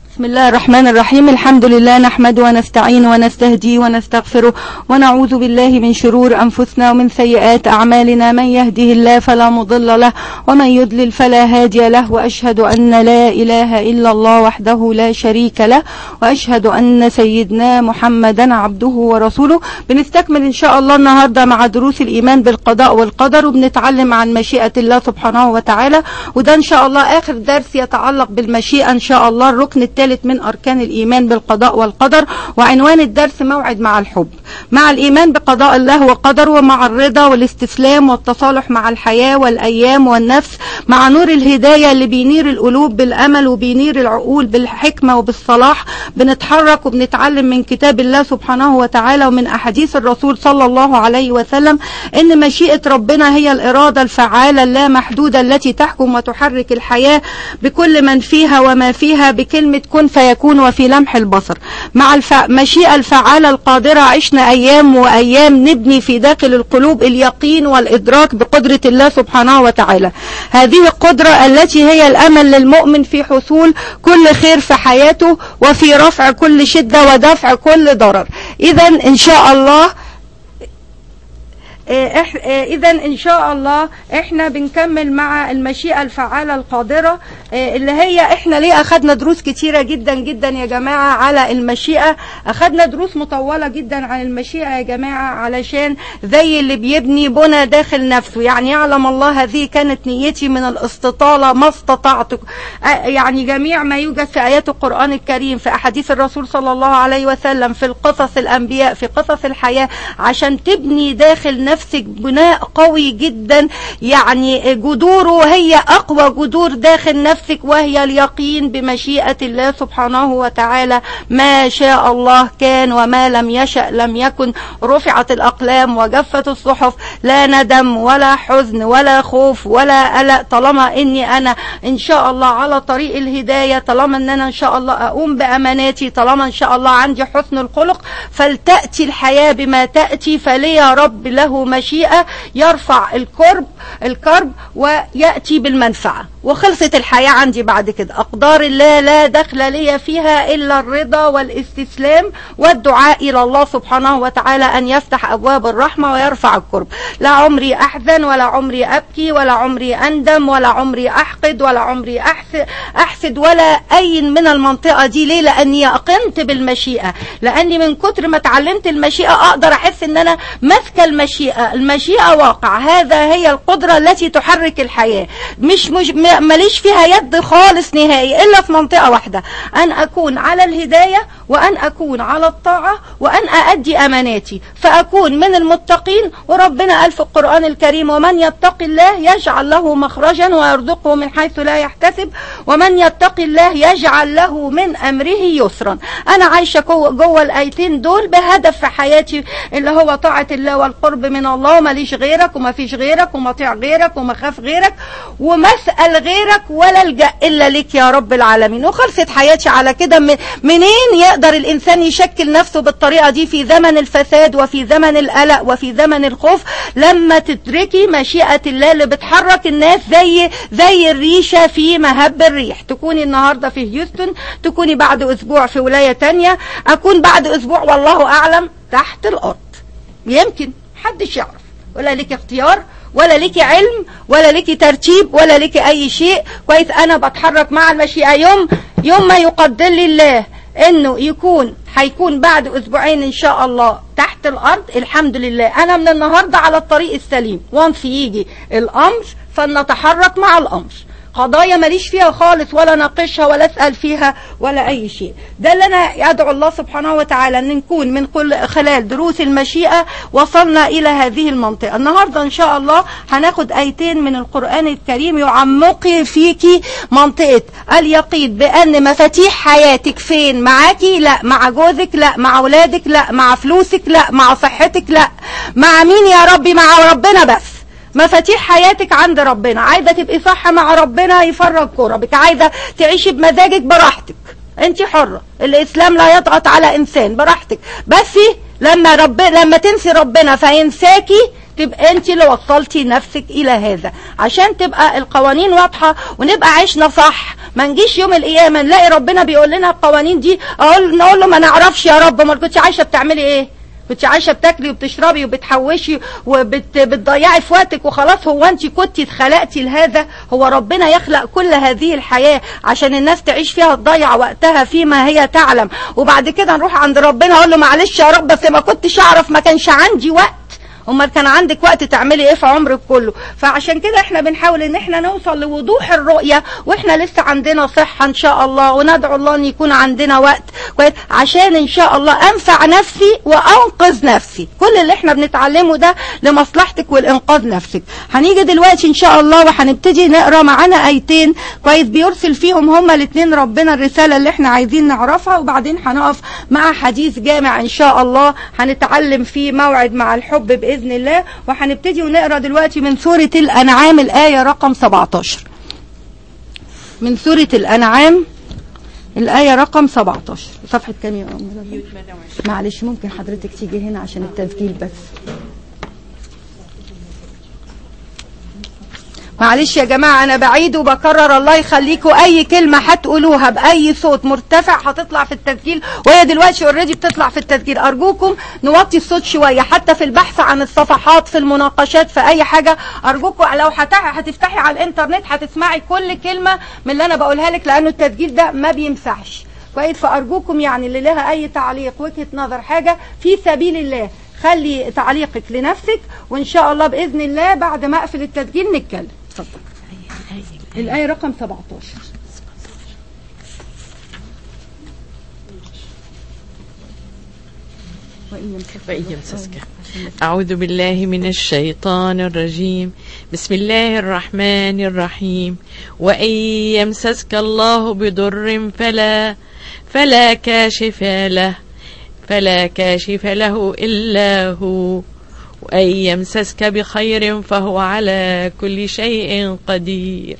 بسم الله الرحمن الرحيم الحمد لله نحمد ونستعين ونستهدي ونستغفره ونعوذ بالله من شرور أنفسنا ومن سيئات أعمالنا من يهده الله فلا مضل له ومن يضلل فلا هادي له وأشهد أن لا إله إلا الله وحده لا شريك له وأشهد أن سيدنا محمدا عبده ورسوله بنستكمل إن شاء الله النهاردة مع دروس الإيمان بالقضاء والقدر وبنتعلم عن مشيئة الله سبحانه وتعالى وده إن شاء الله آخر درس يتعلق بالمشيئة إن شاء الله الركن الثالث من أركان الإيمان بالقضاء والقدر وعنوان الدرس موعد مع الحب مع الإيمان بقضاء الله وقدره ومع الرضا والاستسلام والتصالح مع الحياة والأيام والنفس مع نور الهداية اللي بينير القلوب بالأمل وبينير العقول بالحكمة وبالصلاح بنتحرك وبنتعلم من كتاب الله سبحانه وتعالى ومن أحاديث الرسول صلى الله عليه وسلم إن مشيئة ربنا هي الإرادة الفعالة اللامحدودة التي تحكم وتحرك الحياة بكل من فيها وما فيها بكلمة كن فيكون وفي لمح البصر مع المشيئة الفعالة القادرة عشنا أيام وأيام نبني في داخل القلوب اليقين والإدراك بقدرة الله سبحانه وتعالى هذه القدرة التي هي الأمل للمؤمن في حصول كل خير في حياته وفي رفع كل شدة ودفع كل ضرر إذا إن شاء الله اذا ان شاء الله احنا بنكمل مع المشيئة الفعالة القادرة اللي هي احنا ليه اخدنا دروس كتيرة جدا جدا يا جماعة على المشيئة اخدنا دروس مطولة جدا عن المشيئة يا جماعة علشان زي اللي بيبني بنى داخل نفسه يعني يعلم الله هذه كانت نيتي من الاستطالة ما استطعت يعني جميع ما يوجد في ايات القرآن الكريم في احاديث الرسول صلى الله عليه وسلم في القصص الانبياء في قصص الحياة عشان تبني داخل نفسك نفسك بناء قوي جدا يعني جذوره هي أقوى جذور داخل نفسك وهي اليقين بمشيئة الله سبحانه وتعالى ما شاء الله كان وما لم يشأ لم يكن رفعت الأقلام وجفت الصحف لا ندم ولا حزن ولا خوف ولا قلق طالما إني أنا إن شاء الله على طريق الهداية طالما إن أنا إن شاء الله أقوم بأماناتي طالما إن شاء الله عندي حسن الخلق فلتأتي الحياة بما تأتي فلي يا رب له مشيئة يرفع الكرب الكرب ويأتي بالمنفعة وخلصت الحياة عندي بعد كده أقدار الله لا دخل لي فيها إلا الرضا والاستسلام والدعاء إلى الله سبحانه وتعالى أن يفتح أبواب الرحمة ويرفع الكرب لا عمري أحزن ولا عمري أبكي ولا عمري أندم ولا عمري أحقد ولا عمري أحسد, أحسد ولا أي من المنطقة دي ليه لأني أقمت بالمشيئة لأني من كتر ما تعلمت المشيئة أقدر أحس أن أنا ماسكة المشيئة المشيئة واقع هذا هي القدرة التي تحرك الحياة مش, مش ماليش فيها يد خالص نهائي إلا في منطقة واحدة أن أكون على الهداية وأن أكون على الطاعة وأن أأدي أماناتي فأكون من المتقين وربنا قال في القرآن الكريم ومن يتق الله يجعل له مخرجا ويرزقه من حيث لا يحتسب ومن يتق الله يجعل له من أمره يسرا أنا عايشة جوه الآيتين دول بهدف في حياتي اللي هو طاعة الله والقرب من الله وماليش غيرك وما فيش غيرك ومطيع غيرك ومخاف غيرك ومسأل غيرك ولا الجأ إلا لك يا رب العالمين وخلصت حياتي على كده منين يقدر الإنسان يشكل نفسه بالطريقة دي في زمن الفساد وفي زمن القلق وفي زمن الخوف لما تدركي مشيئة الله اللي بتحرك الناس زي زي الريشة في مهب الريح تكوني النهاردة في هيوستن تكوني بعد أسبوع في ولاية تانية أكون بعد أسبوع والله أعلم تحت الأرض يمكن محدش يعرف ولا لك اختيار ولا لك علم ولا لك ترتيب ولا لك اي شيء كويس انا بتحرك مع المشيئة يوم يوم ما يقدر لي الله انه يكون هيكون بعد اسبوعين ان شاء الله تحت الارض الحمد لله انا من النهاردة على الطريق السليم وانس يجي الامر فلنتحرك مع الامر قضايا ماليش فيها خالص ولا ناقشها ولا اسال فيها ولا اي شيء ده اللي انا ادعو الله سبحانه وتعالى ان نكون من كل خلال دروس المشيئه وصلنا الى هذه المنطقه النهارده ان شاء الله هناخد ايتين من القران الكريم يعمقي فيكي منطقه اليقين بان مفاتيح حياتك فين معاكي لا مع جوزك لا مع اولادك لا مع فلوسك لا مع صحتك لا مع مين يا ربي مع ربنا بس مفاتيح حياتك عند ربنا عايزة تبقي صح مع ربنا يفرج كربك عايزة تعيشي بمزاجك براحتك انت حرة الاسلام لا يضغط على انسان براحتك بس لما رب لما تنسي ربنا فينساكي تبقى انت اللي وصلتي نفسك الى هذا عشان تبقى القوانين واضحه ونبقى عشنا صح ما نجيش يوم القيامه نلاقي ربنا بيقول لنا القوانين دي اقول نقول له ما نعرفش يا رب ما كنتش عايشه بتعملي ايه كنت عايشه بتاكلي وبتشربي وبتحوشي وبتضيعي في وقتك وخلاص هو انت كنت اتخلقتي لهذا هو ربنا يخلق كل هذه الحياه عشان الناس تعيش فيها تضيع وقتها فيما هي تعلم وبعد كده نروح عند ربنا اقول له معلش يا رب بس ما كنتش اعرف ما كانش عندي وقت امال كان عندك وقت تعملي ايه في عمرك كله فعشان كده احنا بنحاول ان احنا نوصل لوضوح الرؤيه واحنا لسه عندنا صحه ان شاء الله وندعو الله ان يكون عندنا وقت كويس عشان ان شاء الله انفع نفسي وانقذ نفسي كل اللي احنا بنتعلمه ده لمصلحتك والانقاذ نفسك هنيجي دلوقتي ان شاء الله وهنبتدي نقرا معانا ايتين كويس بيرسل فيهم هما الاثنين ربنا الرساله اللي احنا عايزين نعرفها وبعدين هنقف مع حديث جامع ان شاء الله هنتعلم فيه موعد مع الحب باذن بإذن الله وهنبتدي ونقرأ دلوقتي من سورة الأنعام الآية رقم 17 من سورة الأنعام الآية رقم 17 صفحة كام يا أم معلش ممكن حضرتك تيجي هنا عشان التسجيل بس معلش يا جماعة أنا بعيد وبكرر الله يخليكوا أي كلمة هتقولوها بأي صوت مرتفع هتطلع في التسجيل وهي دلوقتي اوريدي بتطلع في التسجيل أرجوكم نوطي الصوت شوية حتى في البحث عن الصفحات في المناقشات في أي حاجة أرجوكم لو هتفتحي على الإنترنت هتسمعي كل كلمة من اللي أنا بقولها لك لأنه التسجيل ده ما بيمسحش كويس فأرجوكم يعني اللي لها أي تعليق وجهة نظر حاجة في سبيل الله خلي تعليقك لنفسك وإن شاء الله بإذن الله بعد ما أقفل التسجيل نتكلم اتفضل الآية رقم 17 وإن يمسسك أعوذ بالله من الشيطان الرجيم بسم الله الرحمن الرحيم وإن يمسسك الله بضر فلا فلا كاشف له فلا كاشف له إلا هو وأن يمسسك بخير فهو على كل شيء قدير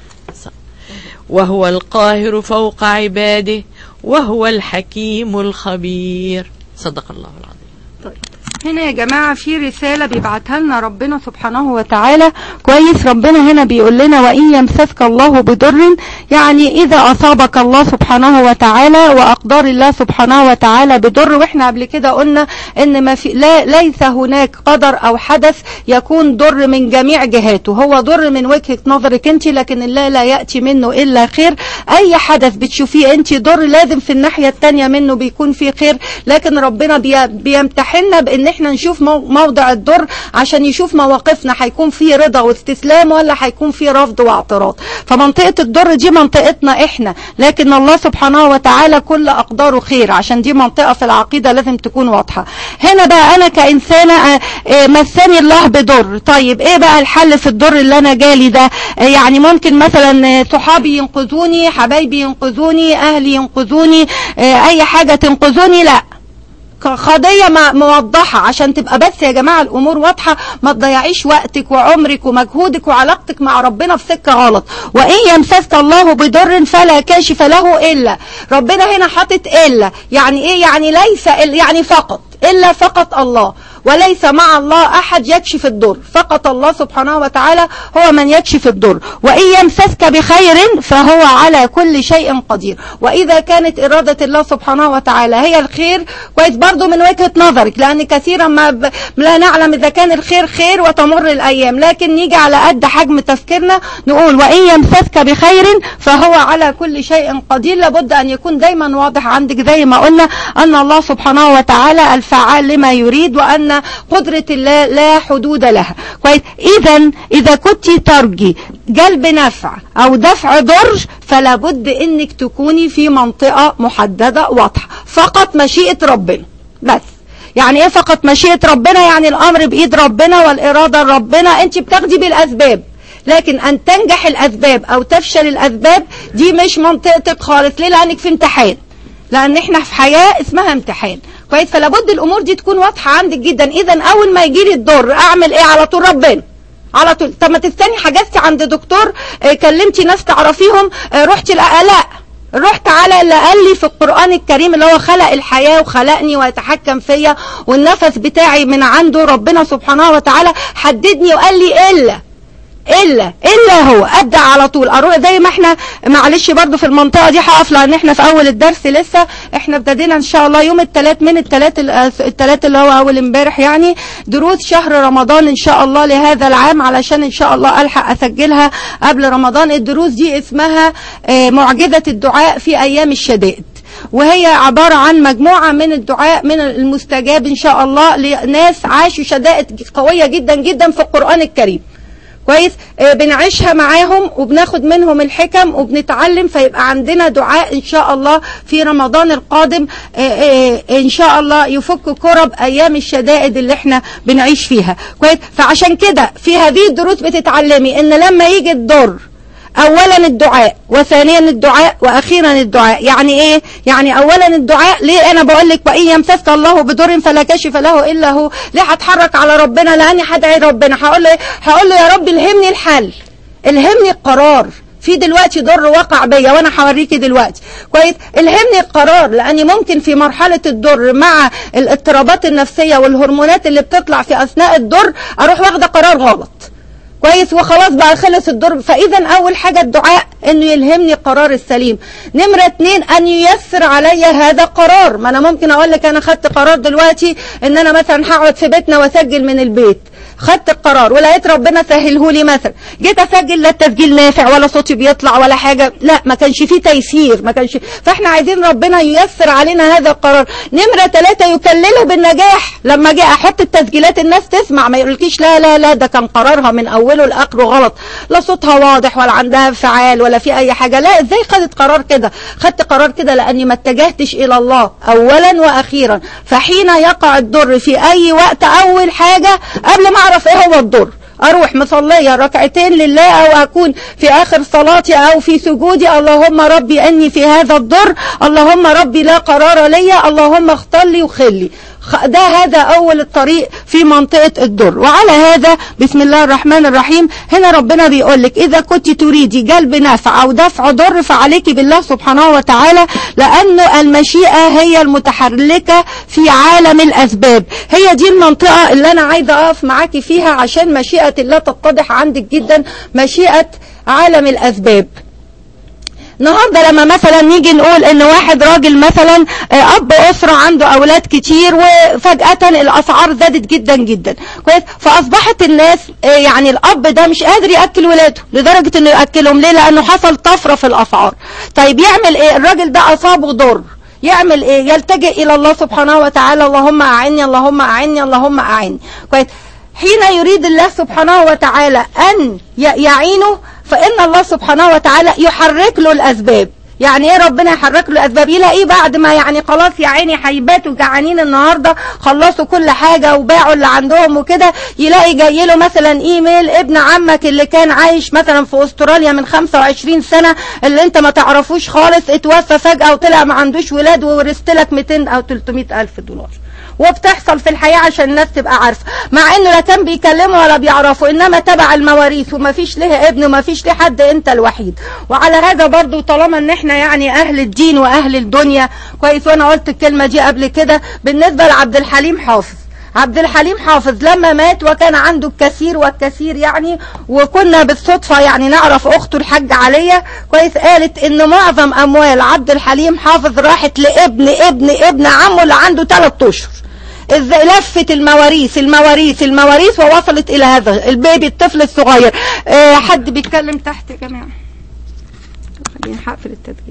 وهو القاهر فوق عباده وهو الحكيم الخبير صدق الله العظيم طيب هنا يا جماعة في رسالة بيبعتها لنا ربنا سبحانه وتعالى كويس ربنا هنا بيقول لنا وإن يمسسك الله بضر يعني إذا أصابك الله سبحانه وتعالى وأقدار الله سبحانه وتعالى بضر وإحنا قبل كده قلنا إن ما في لا ليس هناك قدر أو حدث يكون ضر من جميع جهاته هو ضر من وجهة نظرك أنت لكن الله لا يأتي منه إلا خير أي حدث بتشوفيه أنت ضر لازم في الناحية التانية منه بيكون فيه خير لكن ربنا بي بيمتحننا بأن احنا نشوف موضع الضر عشان يشوف مواقفنا هيكون فيه رضا واستسلام ولا هيكون فيه رفض واعتراض فمنطقة الضر دي منطقتنا احنا لكن الله سبحانه وتعالى كل اقداره خير عشان دي منطقة في العقيدة لازم تكون واضحة هنا بقى انا كانسانة مساني الله بضر طيب ايه بقى الحل في الضر اللي انا جالي ده يعني ممكن مثلا صحابي ينقذوني حبايبي ينقذوني اهلي ينقذوني اي حاجة تنقذوني لا قضية موضحة عشان تبقى بس يا جماعة الأمور واضحة ما تضيعيش وقتك وعمرك ومجهودك وعلاقتك مع ربنا في سكة غلط وإن يمسسك الله بضر فلا كاشف له إلا ربنا هنا حاطط إلا يعني إيه يعني ليس يعني فقط إلا فقط الله وليس مع الله أحد يكشف الضر فقط الله سبحانه وتعالى هو من يكشف الضر وإن يمسسك بخير فهو على كل شيء قدير وإذا كانت إرادة الله سبحانه وتعالى هي الخير كويس برضو من وجهة نظرك لأن كثيرا ما ب... لا نعلم إذا كان الخير خير وتمر الأيام لكن نيجي على قد حجم تفكيرنا نقول وإن يمسسك بخير فهو على كل شيء قدير لابد أن يكون دايما واضح عندك زي ما قلنا أن الله سبحانه وتعالى الفعال لما يريد وأن قدرة الله لا حدود لها كويس اذا اذا كنت ترجي جلب نفع او دفع ضر فلا بد انك تكوني في منطقة محددة واضحة فقط مشيئة ربنا بس يعني ايه فقط مشيئة ربنا يعني الامر بايد ربنا والارادة ربنا انت بتاخدي بالاسباب لكن ان تنجح الاسباب او تفشل الاسباب دي مش منطقتك خالص ليه لانك في امتحان لان احنا في حياة اسمها امتحان كويس فلا بد الامور دي تكون واضحه عندك جدا اذا اول ما يجي لي الضر اعمل ايه على طول ربنا على طول طب ما تستني حجزتي عند دكتور اه كلمتي ناس تعرفيهم اه رحتي لا لا الروح تعالى اللي قال لي في القرآن الكريم اللي هو خلق الحياة وخلقني ويتحكم فيا والنفس بتاعي من عنده ربنا سبحانه وتعالى حددني وقال لي إلا الا الا هو ابدا على طول اروح زي ما احنا معلش برضو في المنطقه دي هقف لان احنا في اول الدرس لسه احنا ابتدينا ان شاء الله يوم الثلاث من الثلاث الثلاث اللي هو اول امبارح يعني دروس شهر رمضان ان شاء الله لهذا العام علشان ان شاء الله الحق اسجلها قبل رمضان الدروس دي اسمها آه، معجزه الدعاء في ايام الشدائد وهي عبارة عن مجموعة من الدعاء من المستجاب إن شاء الله لناس عاشوا شدائد قوية جدا جدا في القرآن الكريم كويس آه، بنعيشها معاهم وبناخد منهم الحكم وبنتعلم فيبقى عندنا دعاء ان شاء الله في رمضان القادم آه، آه، ان شاء الله يفك كرب ايام الشدائد اللي احنا بنعيش فيها كويس فعشان كده في هذه الدروس بتتعلمي ان لما يجي الضر اولا الدعاء وثانيا الدعاء واخيرا الدعاء يعني ايه يعني اولا الدعاء ليه انا بقول لك وان يمسسك الله بضر فلا كاشف له الا هو ليه هتحرك على ربنا لاني هدعي ربنا هقول له هقول له يا رب الهمني الحل الهمني القرار في دلوقتي ضر وقع بيا وانا هوريكي دلوقتي كويس الهمني القرار لاني ممكن في مرحله الضر مع الاضطرابات النفسيه والهرمونات اللي بتطلع في اثناء الضر اروح واخده قرار غلط كويس وخلاص بقى خلص الدور فاذا اول حاجه الدعاء انه يلهمني القرار السليم نمره اتنين ان ييسر علي هذا القرار ما انا ممكن اقول لك انا خدت قرار دلوقتي ان انا مثلا هقعد في بيتنا واسجل من البيت خدت القرار ولقيت ربنا سهله لي مثلا جيت اسجل لا التسجيل نافع ولا صوتي بيطلع ولا حاجه لا ما كانش فيه تيسير ما كانش فاحنا عايزين ربنا ييسر علينا هذا القرار نمره ثلاثة يكلله بالنجاح لما اجي احط التسجيلات الناس تسمع ما يقولكيش لا لا لا ده كان قرارها من اوله لاخره غلط لا صوتها واضح ولا عندها انفعال ولا في اي حاجه لا ازاي خدت قرار كده خدت قرار كده لاني ما اتجهتش الى الله اولا واخيرا فحين يقع الضر في اي وقت اول حاجه قبل ما اعرف ايه هو الضر اروح مصليه ركعتين لله او اكون في اخر صلاتي او في سجودي اللهم ربي اني في هذا الضر اللهم ربي لا قرار لي اللهم اختار لي وخلي ده هذا أول الطريق في منطقة الضر وعلى هذا بسم الله الرحمن الرحيم هنا ربنا بيقول لك إذا كنت تريدي جلب نفع أو دفع ضر فعليك بالله سبحانه وتعالى لأن المشيئة هي المتحركة في عالم الأسباب هي دي المنطقة اللي أنا عايزة أقف معاكي فيها عشان مشيئة الله تتضح عندك جدا مشيئة عالم الأسباب النهارده لما مثلا نيجي نقول ان واحد راجل مثلا آه، اب اسره عنده اولاد كتير وفجاه الاسعار زادت جدا جدا كويس فاصبحت الناس آه، يعني الاب ده مش قادر ياكل ولاده لدرجه انه ياكلهم ليه لانه حصل طفره في الاسعار طيب يعمل ايه الراجل ده اصابه ضر يعمل ايه يلتجئ الى الله سبحانه وتعالى اللهم اعني اللهم اعني اللهم اعني كويس حين يريد الله سبحانه وتعالى أن ي- يعينه فإن الله سبحانه وتعالى يحرك له الأسباب يعني ايه ربنا يحرك له الاسباب يلاقيه بعد ما يعني خلاص يا عيني هيباتوا جعانين النهارده خلصوا كل حاجه وباعوا اللي عندهم وكده يلاقي جاي له مثلا ايميل ابن عمك اللي كان عايش مثلا في استراليا من 25 سنه اللي انت ما تعرفوش خالص اتوفى فجاه وطلع ما عندوش ولاد وورثت لك 200 او 300 الف دولار وبتحصل في الحياة عشان الناس تبقى عارفة مع انه لا كان بيكلمه ولا بيعرفه انما تبع المواريث وما فيش ليه ابن وما فيش ليه حد انت الوحيد وعلى هذا برضو طالما ان احنا يعني اهل الدين واهل الدنيا كويس وانا قلت الكلمة دي قبل كده بالنسبة لعبد الحليم حافظ عبد الحليم حافظ لما مات وكان عنده الكثير والكثير يعني وكنا بالصدفة يعني نعرف أخته الحاج عليا كويس قالت إن معظم أموال عبد الحليم حافظ راحت لابن ابن ابن عمه اللي عنده ثلاث أشهر ازاي لفت المواريث المواريث المواريث ووصلت الى هذا البيبي الطفل الصغير اه حد بيتكلم تحت يا جماعه خليني هقفل التسجيل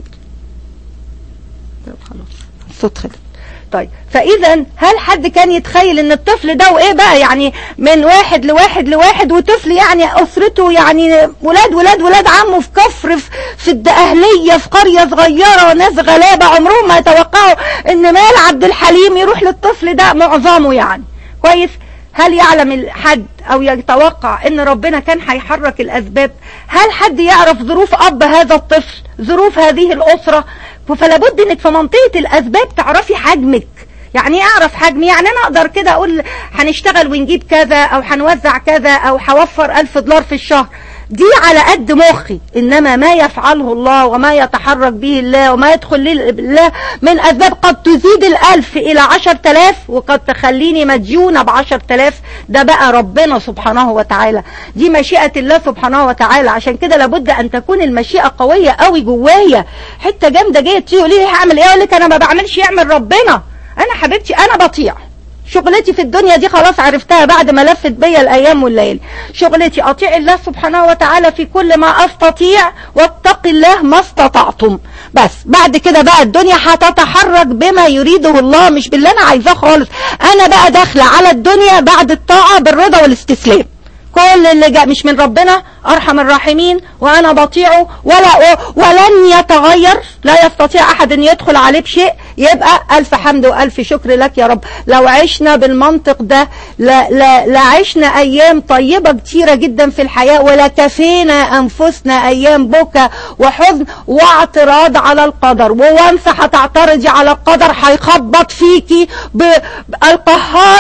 طب خلاص الصوت خلص طيب فاذا هل حد كان يتخيل ان الطفل ده وايه بقى يعني من واحد لواحد لواحد وطفل يعني اسرته يعني ولاد ولاد ولاد عمه في كفر في, في الدقهليه في قريه صغيره ناس غلابه عمرهم ما يتوقعوا ان مال عبد الحليم يروح للطفل ده معظمه يعني كويس هل يعلم حد او يتوقع ان ربنا كان هيحرك الاسباب هل حد يعرف ظروف اب هذا الطفل ظروف هذه الاسره فلا بد انك في منطقه الاسباب تعرفي حجمك يعني ايه اعرف حجمي يعني انا اقدر كده اقول هنشتغل ونجيب كذا او هنوزع كذا او هوفر ألف دولار في الشهر دي على قد مخي انما ما يفعله الله وما يتحرك به الله وما يدخل لي الله من اسباب قد تزيد الالف الى عشر تلاف وقد تخليني مديونة بعشر تلاف ده بقى ربنا سبحانه وتعالى دي مشيئة الله سبحانه وتعالى عشان كده لابد ان تكون المشيئة قوية قوي جوايا حتة جامدة جاية تقول لي هعمل ايه اقول لك انا ما بعملش يعمل ربنا انا حبيبتي انا بطيع شغلتي في الدنيا دي خلاص عرفتها بعد ما لفت بيا الايام والليالي شغلتي اطيع الله سبحانه وتعالى في كل ما استطيع واتق الله ما استطعتم بس بعد كده بقى الدنيا هتتحرك بما يريده الله مش باللي انا عايزاه خالص انا بقى داخله على الدنيا بعد الطاعه بالرضا والاستسلام كل اللي جاء مش من ربنا ارحم الراحمين وانا بطيعه ولا ولن يتغير لا يستطيع احد ان يدخل عليه بشيء يبقى الف حمد والف شكر لك يا رب لو عشنا بالمنطق ده لا لا لعشنا ايام طيبه كتيره جدا في الحياه ولا كفينا انفسنا ايام بكى وحزن واعتراض على القدر ووانس هتعترضي على القدر هيخبط فيكي بالقهار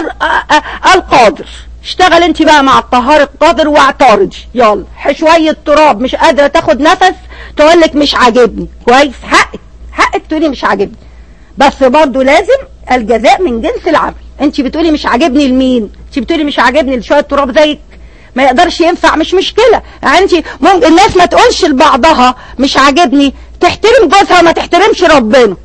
القادر اشتغل انت بقى مع القهار القادر واعترضي يلا شوية تراب مش قادرة تاخد نفس تقول لك مش عاجبني كويس حقك حقك تقولي مش عاجبني بس برضو لازم الجزاء من جنس العمل انت بتقولي مش عاجبني لمين انت بتقولي مش عاجبني لشوية تراب زيك ما يقدرش ينفع مش مشكلة يعني انت ممكن الناس ما تقولش لبعضها مش عاجبني تحترم جوزها وما تحترمش ربنا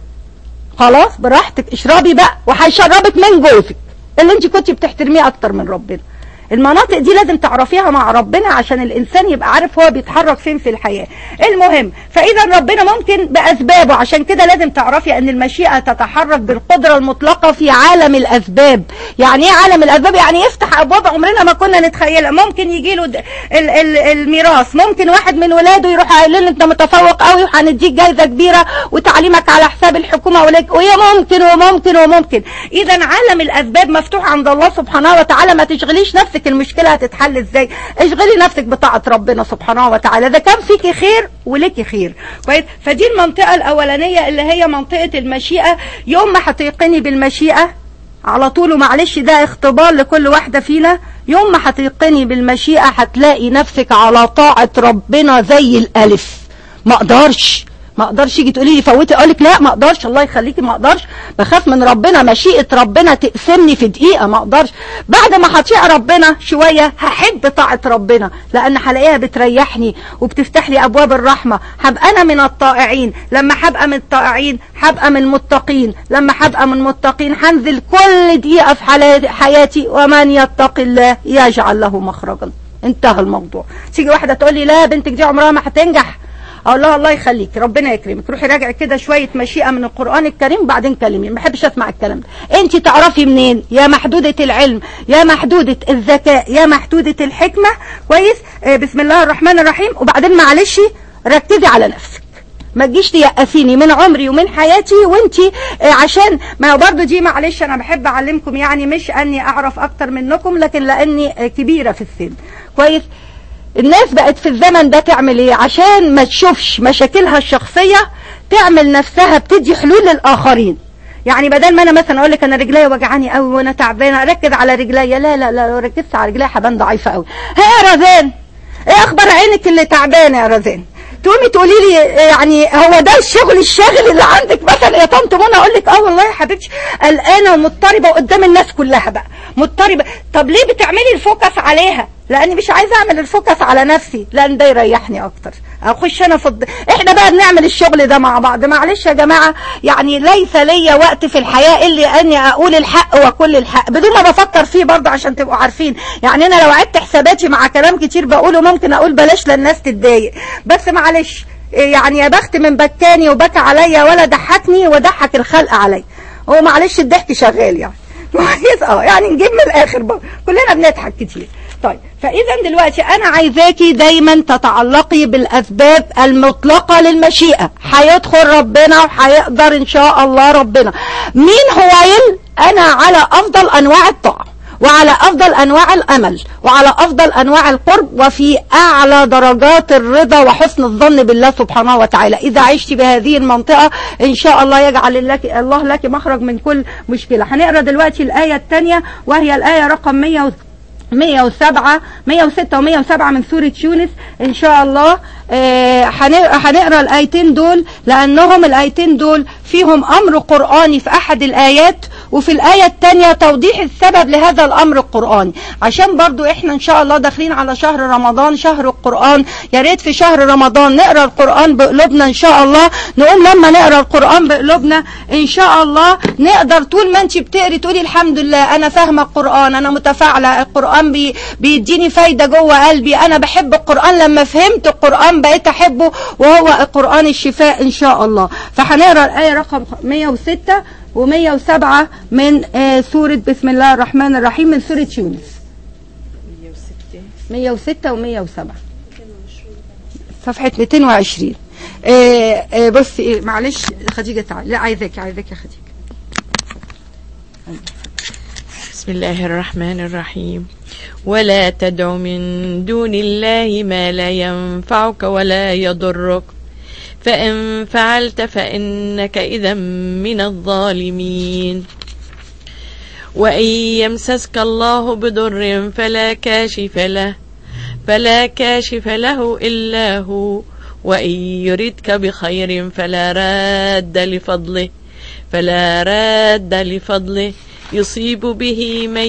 خلاص براحتك اشربي بقى وهيشربك من جوزك اللي انت كنت بتحترميه اكتر من ربنا المناطق دي لازم تعرفيها مع ربنا عشان الانسان يبقى عارف هو بيتحرك فين في الحياة المهم فاذا ربنا ممكن باسبابه عشان كده لازم تعرفي ان المشيئة تتحرك بالقدرة المطلقة في عالم الاسباب يعني ايه عالم الاسباب يعني يفتح ابواب عمرنا ما كنا نتخيلها ممكن يجي له ال ال الميراث ممكن واحد من ولاده يروح قايل له انت متفوق قوي وهنديك جايزة كبيرة وتعليمك على حساب الحكومة ولك وهي ممكن وممكن وممكن اذا عالم الاسباب مفتوح عند الله سبحانه وتعالى ما تشغليش نفسك نفسك المشكلة هتتحل ازاي اشغلي نفسك بطاعة ربنا سبحانه وتعالى ده كان فيكي خير وليكي خير كويس فدي المنطقة الاولانية اللي هي منطقة المشيئة يوم ما هتيقني بالمشيئة على طول ومعلش ده اختبار لكل واحدة فينا يوم ما هتيقني بالمشيئة هتلاقي نفسك على طاعة ربنا زي الالف ما اقدرش ما اقدرش يجي تقولي لي فوتي اقول لك لا ما اقدرش الله يخليكي ما اقدرش بخاف من ربنا مشيئه ربنا تقسمني في دقيقه ما اقدرش بعد ما هطيع ربنا شويه هحب طاعه ربنا لان هلاقيها بتريحني وبتفتح لي ابواب الرحمه هبقى انا من الطائعين لما هبقى من الطائعين هبقى من المتقين لما هبقى من المتقين هنزل كل دقيقه في حياتي ومن يتق الله يجعل له مخرجا انتهى الموضوع تيجي واحده تقول لي لا بنتك دي عمرها ما هتنجح اقول لها الله يخليك ربنا يكرمك روحي راجعي كده شويه مشيئه من القران الكريم بعدين كلمي ما بحبش اسمع الكلام ده انت تعرفي منين يا محدوده العلم يا محدوده الذكاء يا محدوده الحكمه كويس آه بسم الله الرحمن الرحيم وبعدين معلش ركزي على نفسك ما تجيش تيأسيني من عمري ومن حياتي وانت آه عشان ما برضو دي معلش انا بحب اعلمكم يعني مش اني اعرف اكتر منكم لكن لاني آه كبيره في السن كويس الناس بقت في الزمن ده تعمل ايه عشان ما تشوفش مشاكلها الشخصية تعمل نفسها بتدي حلول للآخرين يعني بدل ما انا مثلا اقول لك انا رجليا وجعاني قوي وانا تعبانه اركز على رجليا لا لا لا لو ركزت على رجليا هبان ضعيفه قوي ها يا رزان ايه اخبار عينك اللي تعبانه يا رزان تقومي تقولي لي يعني هو ده الشغل الشاغل اللي عندك مثلا يا طنط منى اقول لك اه والله يا حبيبتي قلقانه ومضطربه قدام الناس كلها بقى مضطربه طب ليه بتعملي الفوكس عليها لاني مش عايزه اعمل الفوكس على نفسي لان ده يريحني اكتر اخش انا في الض... احنا بقى بنعمل الشغل ده مع بعض معلش يا جماعه يعني ليس ليا وقت في الحياه الا اني اقول الحق واكل الحق بدون ما بفكر فيه برضه عشان تبقوا عارفين يعني انا لو عدت حساباتي مع كلام كتير بقوله ممكن اقول بلاش للناس تتضايق بس معلش يعني يا بخت من بكاني وبكى عليا ولا ضحكني وضحك الخلق عليا هو معلش الضحك شغال يعني كويس اه يعني نجيب من الاخر بقى كلنا بنضحك كتير طيب فاذا دلوقتي انا عايزاكي دايما تتعلقي بالاسباب المطلقه للمشيئه هيدخل ربنا وهيقدر ان شاء الله ربنا مين هو انا على افضل انواع الطاعه وعلى أفضل أنواع الأمل وعلى أفضل أنواع القرب وفي أعلى درجات الرضا وحسن الظن بالله سبحانه وتعالى إذا عشت بهذه المنطقة إن شاء الله يجعل لك الله لك مخرج من كل مشكلة هنقرأ دلوقتي الآية الثانية وهي الآية رقم 100 107 106 و107 من سورة يونس إن شاء الله آه، هنقرا هنقرا الآيتين دول لأنهم الآيتين دول فيهم أمر قرآني في أحد الآيات وفي الآية الثانية توضيح السبب لهذا الأمر القرآني عشان برضو إحنا إن شاء الله داخلين على شهر رمضان شهر القرآن يا ريت في شهر رمضان نقرا القرآن بقلوبنا إن شاء الله نقول لما نقرا القرآن بقلوبنا إن شاء الله نقدر طول ما أنت بتقري تقولي الحمد لله أنا فاهمة القرآن أنا متفاعلة القرآن بي بيديني فايدة جوه قلبي أنا بحب القرآن لما فهمت القرآن بقيت أحبه وهو القرآن الشفاء إن شاء الله فهنقرا الآية رقم 106 و107 من آه، سورة بسم الله الرحمن الرحيم من سورة يونس 106 و107 صفحة 220 آه، آه، بصي إيه، معلش خديجة تعالي لا عايزاك عايزاك يا خديجة بسم الله الرحمن الرحيم ولا تدع من دون الله ما لا ينفعك ولا يضرك فإن فعلت فإنك إذا من الظالمين وإن يمسسك الله بضر فلا كاشف له فلا كاشف له إلا هو وإن يردك بخير فلا راد لفضله فلا راد لفضله يصيب به من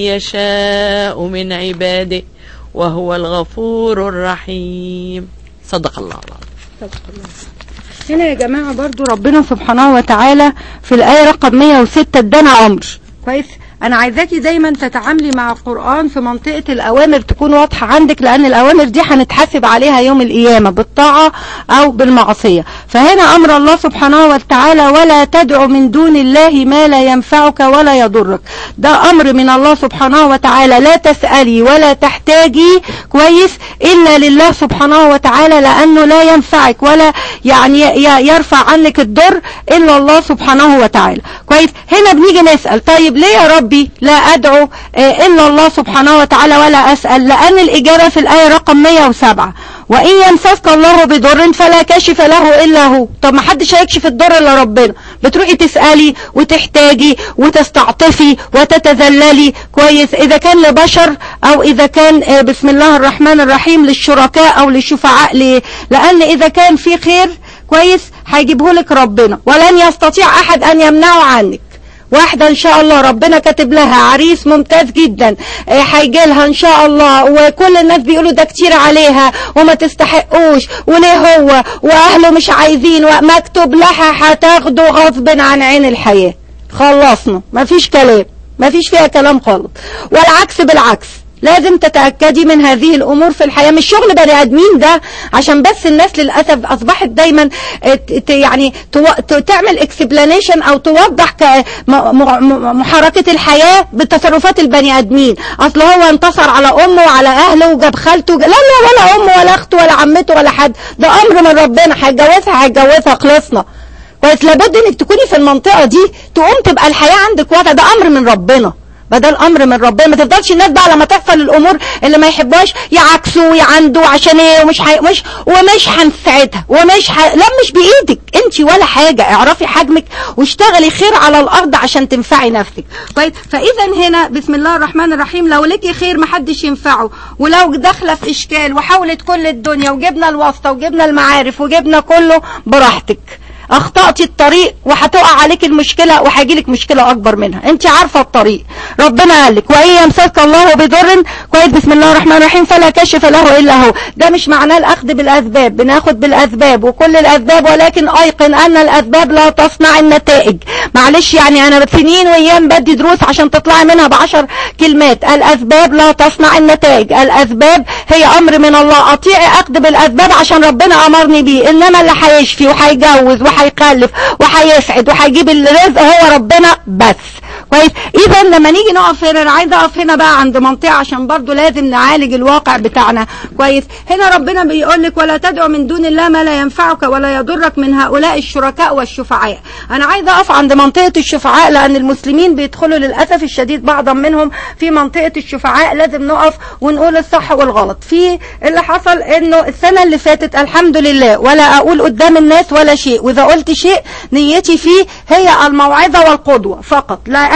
يشاء من عباده وهو الغفور الرحيم صدق الله العظيم هنا يا جماعة برضو ربنا سبحانه وتعالى في الآية رقم 106 ادانا أمر كويس أنا عايزاكي دايما تتعاملي مع القرآن في منطقة الأوامر تكون واضحة عندك لأن الأوامر دي هنتحاسب عليها يوم القيامة بالطاعة أو بالمعصية فهنا أمر الله سبحانه وتعالى ولا تدع من دون الله ما لا ينفعك ولا يضرك ده أمر من الله سبحانه وتعالى لا تسألي ولا تحتاجي كويس إلا لله سبحانه وتعالى لأنه لا ينفعك ولا يعني ي- يرفع عنك الضر إلا الله سبحانه وتعالى كويس هنا بنيجي نسأل طيب ليه يا ربي لا أدعو آه، إلا الله سبحانه وتعالى ولا أسأل لأن الإجابة في الآية رقم 107 وإن يمسسك الله بضر فلا كاشف له إلا هو طب ما حدش هيكشف الضر إلا ربنا بتروحي تسألي وتحتاجي وتستعطفي وتتذللي كويس إذا كان لبشر أو إذا كان آه، بسم الله الرحمن الرحيم للشركاء أو للشفعاء ليه لأن إذا كان في خير كويس هيجيبه لك ربنا ولن يستطيع أحد أن يمنعه عنك واحدة ان شاء الله ربنا كاتب لها عريس ممتاز جدا آه، هيجي لها ان شاء الله وكل الناس بيقولوا ده كتير عليها وما تستحقوش وليه هو واهله مش عايزين ومكتوب لها هتاخده غصب عن عين الحياة خلصنا مفيش كلام مفيش فيها كلام خالص والعكس بالعكس لازم تتأكدي من هذه الأمور في الحياة مش شغل بني آدمين ده عشان بس الناس للأسف أصبحت دايما ت- ت- يعني تو- ت- تعمل اكسبلانيشن أو توضح ك- م- م- محركة الحياة بتصرفات البني آدمين أصل هو انتصر على أمه وعلى أهله وجاب خالته لا لا ولا أمه ولا أخته ولا عمته ولا حد ده أمر من ربنا هيتجوزها هيتجوزها خلصنا كويس لابد انك تكوني في المنطقة دي تقوم تبقى الحياة عندك وضع ده امر من ربنا بدل امر من ربنا ما تفضلش الناس بقى لما تحصل الامور اللي ما يحبوهاش يعكسوا ويعندوا عشان ايه ومش حي... مش ومش هنساعدها ومش ح... لا مش بايدك انت ولا حاجه اعرفي حجمك واشتغلي خير على الارض عشان تنفعي نفسك كويس فاذا هنا بسم الله الرحمن الرحيم لو لقي خير ما حدش ينفعه ولو داخله في اشكال وحاولت كل الدنيا وجبنا الواسطه وجبنا المعارف وجبنا كله براحتك اخطأتي الطريق وهتقع عليك المشكلة وهيجيلك مشكلة اكبر منها انت عارفة الطريق ربنا قال لك وان يمسك الله بضر كويس بسم الله الرحمن الرحيم فلا كشف له الا هو ده مش معناه الاخذ بالاسباب بناخد بالاسباب وكل الاسباب ولكن ايقن ان الاسباب لا تصنع النتائج معلش يعني انا سنين وايام بدي دروس عشان تطلعي منها بعشر كلمات الاسباب لا تصنع النتائج الاسباب هي امر من الله اطيعي اخذ بالاسباب عشان ربنا امرني بيه انما اللي هيشفي وهيجوز وهيخلف وهيسعد وهيجيب الرزق هو ربنا بس كويس اذا لما نيجي نقف هنا انا عايزه اقف هنا بقى عند منطقه عشان برضو لازم نعالج الواقع بتاعنا كويس هنا ربنا بيقول لك ولا تدعو من دون الله ما لا ينفعك ولا يضرك من هؤلاء الشركاء والشفعاء انا عايزه اقف عند منطقه الشفعاء لان المسلمين بيدخلوا للاسف الشديد بعضا منهم في منطقه الشفعاء لازم نقف ونقول الصح والغلط في اللي حصل انه السنه اللي فاتت الحمد لله ولا اقول قدام الناس ولا شيء واذا قلت شيء نيتي فيه هي الموعظه والقدوه فقط لا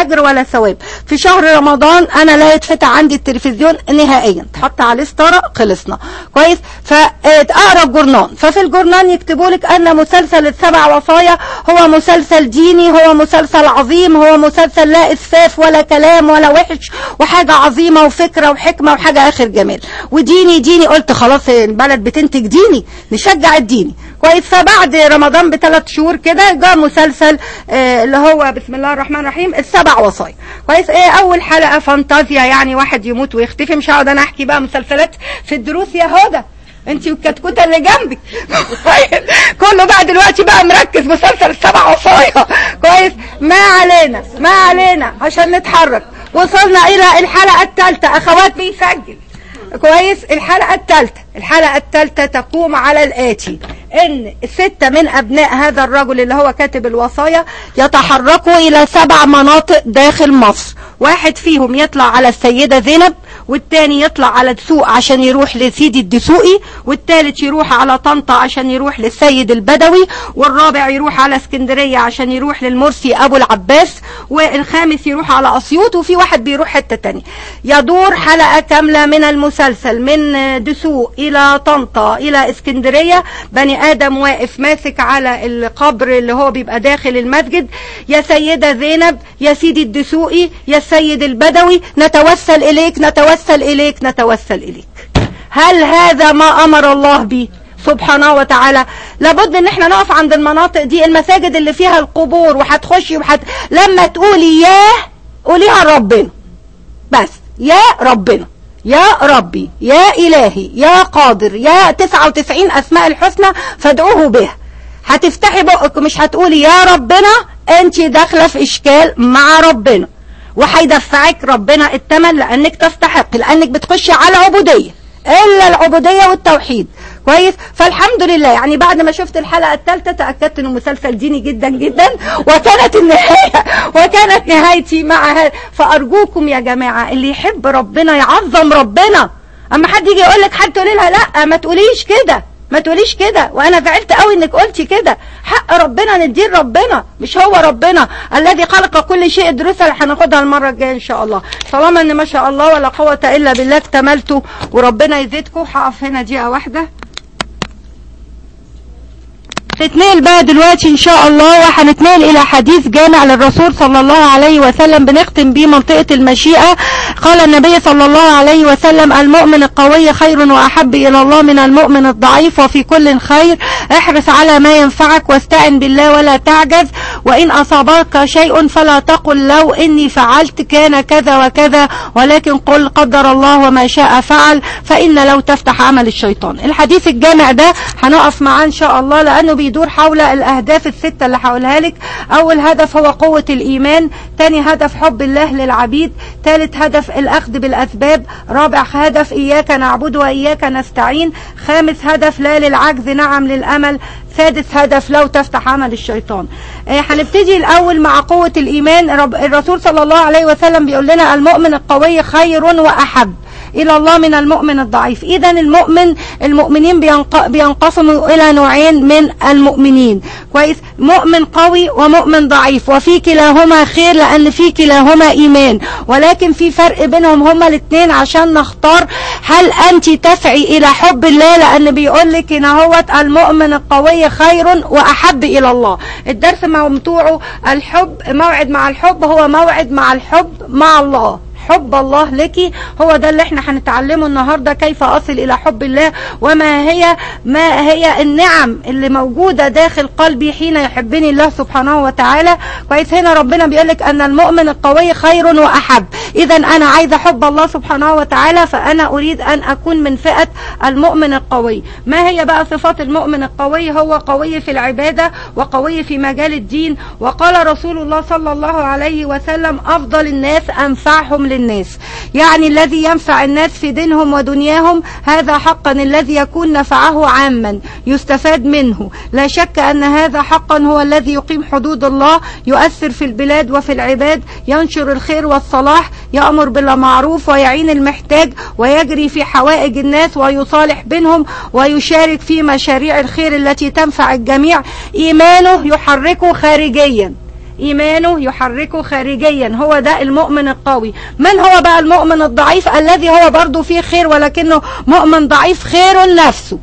اجر ولا ثواب في شهر رمضان انا لا يتفتح عندي التلفزيون نهائيا تحط عليه ستاره خلصنا كويس فاقرا الجورنان ففي الجورنان يكتبوا لك ان مسلسل السبع وصايا هو مسلسل ديني هو مسلسل عظيم هو مسلسل لا اسفاف ولا كلام ولا وحش وحاجه عظيمه وفكره وحكمه وحاجه اخر جمال وديني ديني قلت خلاص البلد بتنتج ديني نشجع الديني كويس فبعد رمضان بثلاث شهور كده جاء مسلسل آه اللي هو بسم الله الرحمن الرحيم السبع وصايا كويس ايه اول حلقه فانتازيا يعني واحد يموت ويختفي مش هقعد انا احكي بقى مسلسلات في الدروس يا هدى انت والكتكوته اللي جنبك كله بقى دلوقتي بقى مركز مسلسل السبع وصايا كويس ما علينا ما علينا عشان نتحرك وصلنا الى الحلقه الثالثه اخوات بيسجل كويس الحلقة الثالثة الحلقة الثالثة تقوم على الآتي إن ستة من أبناء هذا الرجل اللي هو كاتب الوصايا يتحركوا إلى سبع مناطق داخل مصر واحد فيهم يطلع على السيدة زينب والتاني يطلع على دسوق عشان يروح لسيدي الدسوقي والتالت يروح على طنطا عشان يروح للسيد البدوي والرابع يروح على اسكندرية عشان يروح للمرسي أبو العباس والخامس يروح على أسيوط وفي واحد بيروح حتة تانية يدور حلقة كاملة من المسلسل من دسوق إلى طنطا إلى اسكندرية بني آدم واقف ماسك على القبر اللي هو بيبقى داخل المسجد يا سيدة زينب يا سيدي الدسوقي يا السيد البدوي نتوسل إليك نتوسل إليك نتوسل إليك هل هذا ما أمر الله به سبحانه وتعالى لابد ان احنا نقف عند المناطق دي المساجد اللي فيها القبور وهتخشي وحت... لما تقولي ياه قوليها ربنا بس يا ربنا يا ربي يا إلهي يا قادر يا 99 أسماء الحسنى فادعوه بها هتفتحي بقك مش هتقولي يا ربنا انت داخله في اشكال مع ربنا وهيدفعك ربنا الثمن لانك تستحق لانك بتخشي على عبوديه الا العبوديه والتوحيد كويس فالحمد لله يعني بعد ما شفت الحلقه الثالثه تاكدت انه مسلسل ديني جدا جدا وكانت النهايه وكانت نهايتي مع هذا فارجوكم يا جماعه اللي يحب ربنا يعظم ربنا اما حد يجي يقول لك حد تقولي لها لا ما تقوليش كده ما تقوليش كده وانا زعلت قوي انك قلتي كده حق ربنا ندين ربنا مش هو ربنا الذي خلق كل شيء دروسها اللي هناخدها المره الجايه ان شاء الله طالما ان ما شاء الله ولا قوه الا بالله اكتملتوا وربنا يزيدكم هقف هنا دقيقه واحده نتنقل بقى دلوقتي ان شاء الله وهنتنقل الى حديث جامع للرسول صلى الله عليه وسلم بنختم بيه منطقة المشيئة قال النبي صلى الله عليه وسلم المؤمن القوي خير واحب الى الله من المؤمن الضعيف وفي كل خير احرص على ما ينفعك واستعن بالله ولا تعجز وان اصابك شيء فلا تقل لو اني فعلت كان كذا وكذا ولكن قل قدر الله وما شاء فعل فان لو تفتح عمل الشيطان الحديث الجامع ده هنقف معاه ان شاء الله لانه بيدور حول الاهداف الستة اللي هقولها لك اول هدف هو قوة الايمان تاني هدف حب الله للعبيد ثالث هدف الاخذ بالاسباب رابع هدف اياك نعبد واياك نستعين خامس هدف لا للعجز نعم للامل سادس هدف لو تفتح عمل الشيطان هنبتدي الاول مع قوة الايمان الرسول صلى الله عليه وسلم بيقول لنا المؤمن القوي خير واحب الى الله من المؤمن الضعيف اذا المؤمن المؤمنين بينقسموا الى نوعين من المؤمنين كويس مؤمن قوي ومؤمن ضعيف وفي كلاهما خير لان في كلاهما ايمان ولكن في فرق بينهم هما الاثنين عشان نختار هل انت تسعي الى حب الله لان بيقول لك هنا هو المؤمن القوي خير واحب الى الله الدرس موضوعه الحب موعد مع الحب هو موعد مع الحب مع الله حب الله لك هو ده اللي احنا هنتعلمه النهارده كيف اصل الى حب الله وما هي ما هي النعم اللي موجوده داخل قلبي حين يحبني الله سبحانه وتعالى كويس هنا ربنا بيقول لك ان المؤمن القوي خير واحب اذا انا عايزه حب الله سبحانه وتعالى فانا اريد ان اكون من فئه المؤمن القوي ما هي بقى صفات المؤمن القوي هو قوي في العباده وقوي في مجال الدين وقال رسول الله صلى الله عليه وسلم افضل الناس انفعهم للناس يعني الذي ينفع الناس في دينهم ودنياهم هذا حقا الذي يكون نفعه عاما يستفاد منه لا شك أن هذا حقا هو الذي يقيم حدود الله يؤثر في البلاد وفي العباد ينشر الخير والصلاح يأمر بالمعروف ويعين المحتاج ويجري في حوائج الناس ويصالح بينهم ويشارك في مشاريع الخير التي تنفع الجميع إيمانه يحركه خارجيا إيمانه يحركه خارجيا هو ده المؤمن القوي من هو بقى المؤمن الضعيف الذي هو برضه فيه خير ولكنه مؤمن ضعيف خير نفسه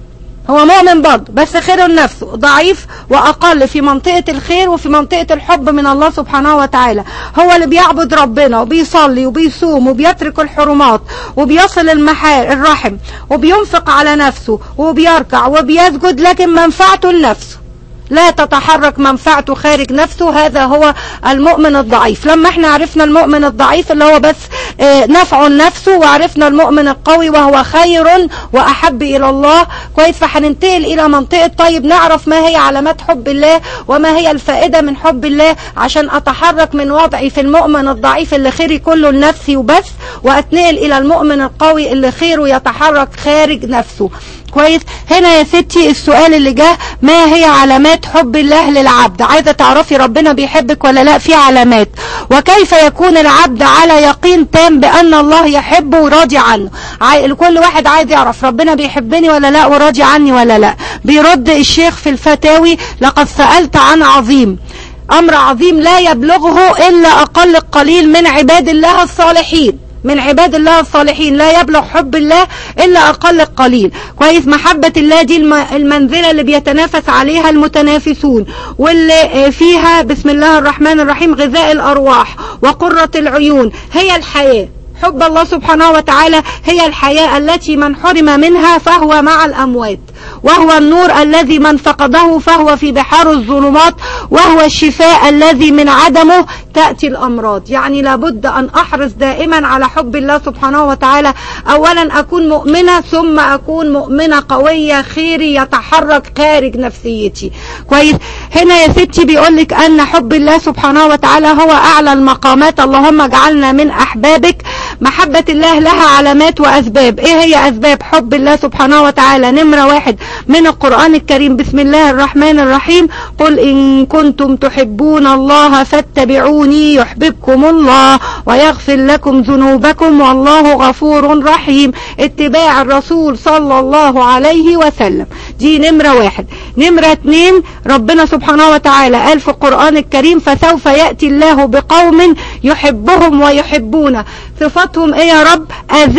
هو مؤمن برضه بس خير نفسه ضعيف وأقل في منطقة الخير وفي منطقة الحب من الله سبحانه وتعالى هو اللي بيعبد ربنا وبيصلي وبيصوم وبيترك الحرمات وبيصل المحار الرحم وبينفق على نفسه وبيركع وبيسجد لكن منفعته لنفسه لا تتحرك منفعته خارج نفسه هذا هو المؤمن الضعيف لما احنا عرفنا المؤمن الضعيف اللي هو بس اه نفعه لنفسه وعرفنا المؤمن القوي وهو خير وأحب إلى الله كويس فهننتقل إلى منطقة طيب نعرف ما هي علامات حب الله وما هي الفائدة من حب الله عشان أتحرك من وضعي في المؤمن الضعيف اللي خيري كله لنفسي وبس وأتنقل إلى المؤمن القوي اللي خيره يتحرك خارج نفسه كويس هنا يا ستي السؤال اللي جه ما هي علامات حب الله للعبد عايزه تعرفي ربنا بيحبك ولا لا في علامات وكيف يكون العبد على يقين تام بان الله يحبه وراضي عنه عاي... كل واحد عايز يعرف ربنا بيحبني ولا لا وراضي عني ولا لا بيرد الشيخ في الفتاوي لقد سألت عن عظيم امر عظيم لا يبلغه الا اقل القليل من عباد الله الصالحين من عباد الله الصالحين لا يبلغ حب الله إلا أقل القليل كويس محبة الله دي المنزلة اللي بيتنافس عليها المتنافسون واللي فيها بسم الله الرحمن الرحيم غذاء الأرواح وقرة العيون هي الحياة حب الله سبحانه وتعالى هي الحياة التي من حرم منها فهو مع الأموات وهو النور الذي من فقده فهو في بحار الظلمات وهو الشفاء الذي من عدمه تأتي الأمراض يعني لابد أن أحرص دائما على حب الله سبحانه وتعالى أولا أكون مؤمنة ثم أكون مؤمنة قوية خيري يتحرك خارج نفسيتي كويس هنا يا ستي بيقولك أن حب الله سبحانه وتعالى هو أعلى المقامات اللهم اجعلنا من أحبابك محبة الله لها علامات وأسباب إيه هي أسباب حب الله سبحانه وتعالى نمرة واحد من القرآن الكريم بسم الله الرحمن الرحيم قل إن كنتم تحبون الله فاتبعوني يحببكم الله ويغفر لكم ذنوبكم والله غفور رحيم اتباع الرسول صلى الله عليه وسلم دي نمرة واحد نمرة اتنين ربنا سبحانه وتعالى قال في القرآن الكريم فسوف يأتي الله بقوم يحبهم ويحبون صفاتهم ايه يا رب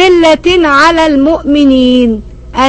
أذلة على المؤمنين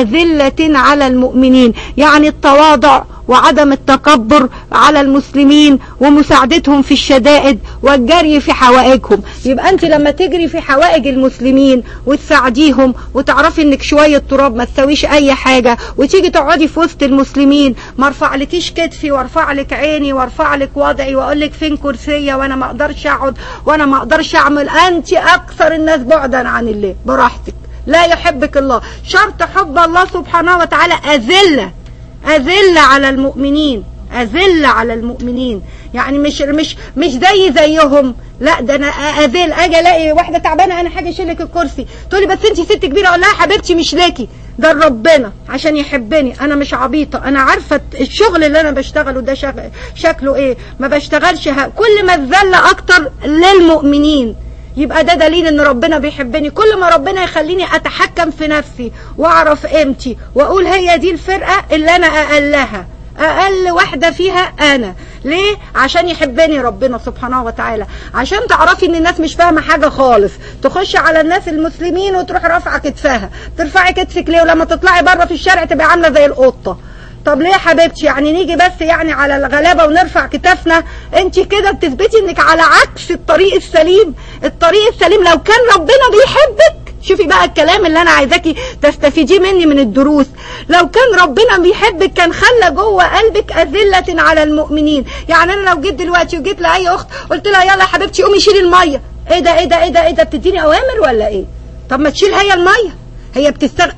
أذلة على المؤمنين يعني التواضع وعدم التكبر على المسلمين ومساعدتهم في الشدائد والجري في حوائجهم يبقى انت لما تجري في حوائج المسلمين وتساعديهم وتعرفي انك شوية تراب ما تسويش اي حاجة وتيجي تقعدي في وسط المسلمين ما ارفع لكيش كتفي وارفع لك عيني وارفع لك وضعي واقول لك فين كرسية وانا ما اقدرش اقعد وانا ما اقدرش اعمل انت اكثر الناس بعدا عن الله براحتك لا يحبك الله شرط حب الله سبحانه وتعالى أذلة أذلة على المؤمنين أذلة على المؤمنين يعني مش مش مش زي زيهم لا ده انا اذل اجي الاقي واحده تعبانه انا حاجه اشيلك الكرسي تقولي بس انت ست كبيره اقول لها حبيبتي مش ليكي ده ربنا عشان يحبني انا مش عبيطه انا عارفه الشغل اللي انا بشتغله ده شكله ايه ما بشتغلش كل ما الذله اكتر للمؤمنين يبقى ده دليل ان ربنا بيحبني كل ما ربنا يخليني اتحكم في نفسي واعرف قيمتي واقول هي دي الفرقة اللي انا اقلها اقل واحدة فيها انا ليه عشان يحبني ربنا سبحانه وتعالى عشان تعرفي ان الناس مش فاهمة حاجة خالص تخش على الناس المسلمين وتروح رافعة كتفها ترفعي كتفك ليه ولما تطلعي بره في الشارع تبقى عاملة زي القطة طب ليه يا حبيبتي يعني نيجي بس يعني على الغلابة ونرفع كتافنا انت كده بتثبتي انك على عكس الطريق السليم الطريق السليم لو كان ربنا بيحبك شوفي بقى الكلام اللي انا عايزاكي تستفيديه مني من الدروس لو كان ربنا بيحبك كان خلى جوه قلبك أذلة على المؤمنين يعني انا لو جيت دلوقتي وجيت لاي اخت قلت لها يلا يا حبيبتي قومي شيلي الميه ايه ده ايه ده ايه ده ايه ده بتديني اوامر ولا ايه طب ما تشيل هي الميه هي بتستغ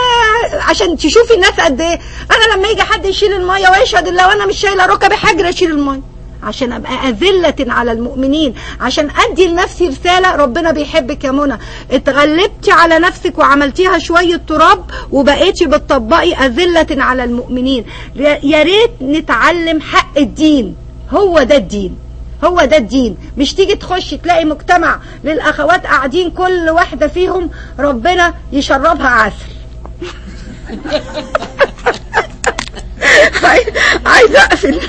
يا عشان تشوفي الناس قد ايه انا لما يجي حد يشيل الميه ويشهد ان لو انا مش شايله ركبي حجر اشيل الميه عشان ابقى اذله على المؤمنين عشان ادي لنفسي رساله ربنا بيحبك يا منى اتغلبتي على نفسك وعملتيها شويه تراب وبقيتي بتطبقي اذله على المؤمنين يا ريت نتعلم حق الدين هو ده الدين هو ده الدين مش تيجي تخش تلاقي مجتمع للاخوات قاعدين كل واحده فيهم ربنا يشربها عسل عايزه اقفل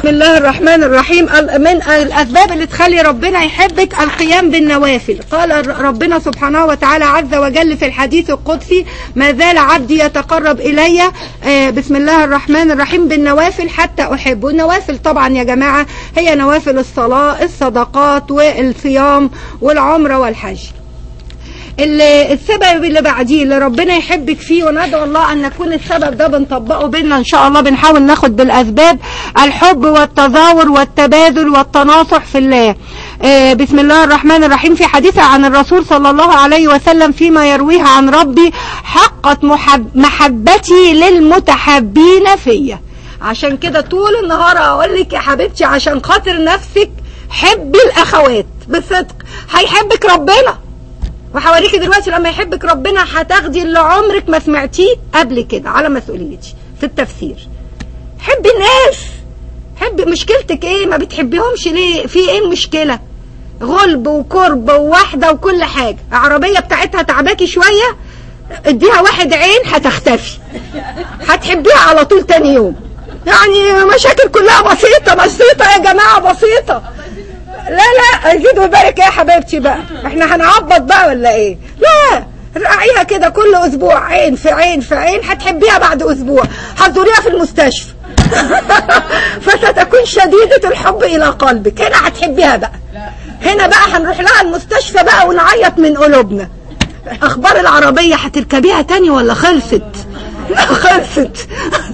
بسم الله الرحمن الرحيم ال- من الأسباب اللي تخلي ربنا يحبك القيام بالنوافل قال ر- ربنا سبحانه وتعالى عز وجل في الحديث القدسي ما زال عبدي يتقرب إلي آه، بسم الله الرحمن الرحيم بالنوافل حتى أحبه النوافل طبعا يا جماعة هي نوافل الصلاة الصدقات والصيام والعمرة والحج ال- السبب اللي بعديه اللي ربنا يحبك فيه وندعو الله ان نكون السبب ده بنطبقه بينا ان شاء الله بنحاول ناخد بالاسباب الحب والتظاهر والتبادل والتناصح في الله آه، بسم الله الرحمن الرحيم في حديث عن الرسول صلى الله عليه وسلم فيما يرويه عن ربي حقت محب محبتي للمتحبين فيا عشان كده طول النهار اقول لك يا حبيبتي عشان خاطر نفسك حبي الاخوات بصدق هيحبك ربنا وحواليكي دلوقتي لما يحبك ربنا هتاخدي اللي عمرك ما سمعتيه قبل كده على مسؤوليتي في التفسير حبي الناس حبي مشكلتك ايه ما بتحبيهمش ليه في ايه المشكله غلب وكرب وواحده وكل حاجه العربيه بتاعتها تعباكي شويه اديها واحد عين هتختفي هتحبيها على طول تاني يوم يعني مشاكل كلها بسيطه بسيطه يا جماعه بسيطه لا لا ازيد وبارك يا حبيبتي بقى احنا هنعبط بقى ولا ايه لا راعيها كده كل اسبوع عين في عين في عين هتحبيها بعد اسبوع هتزوريها في المستشفى فستكون شديدة الحب الى قلبك هنا هتحبيها بقى هنا بقى هنروح لها المستشفى بقى ونعيط من قلوبنا اخبار العربية هتركبيها تاني ولا خلصت لا خلصت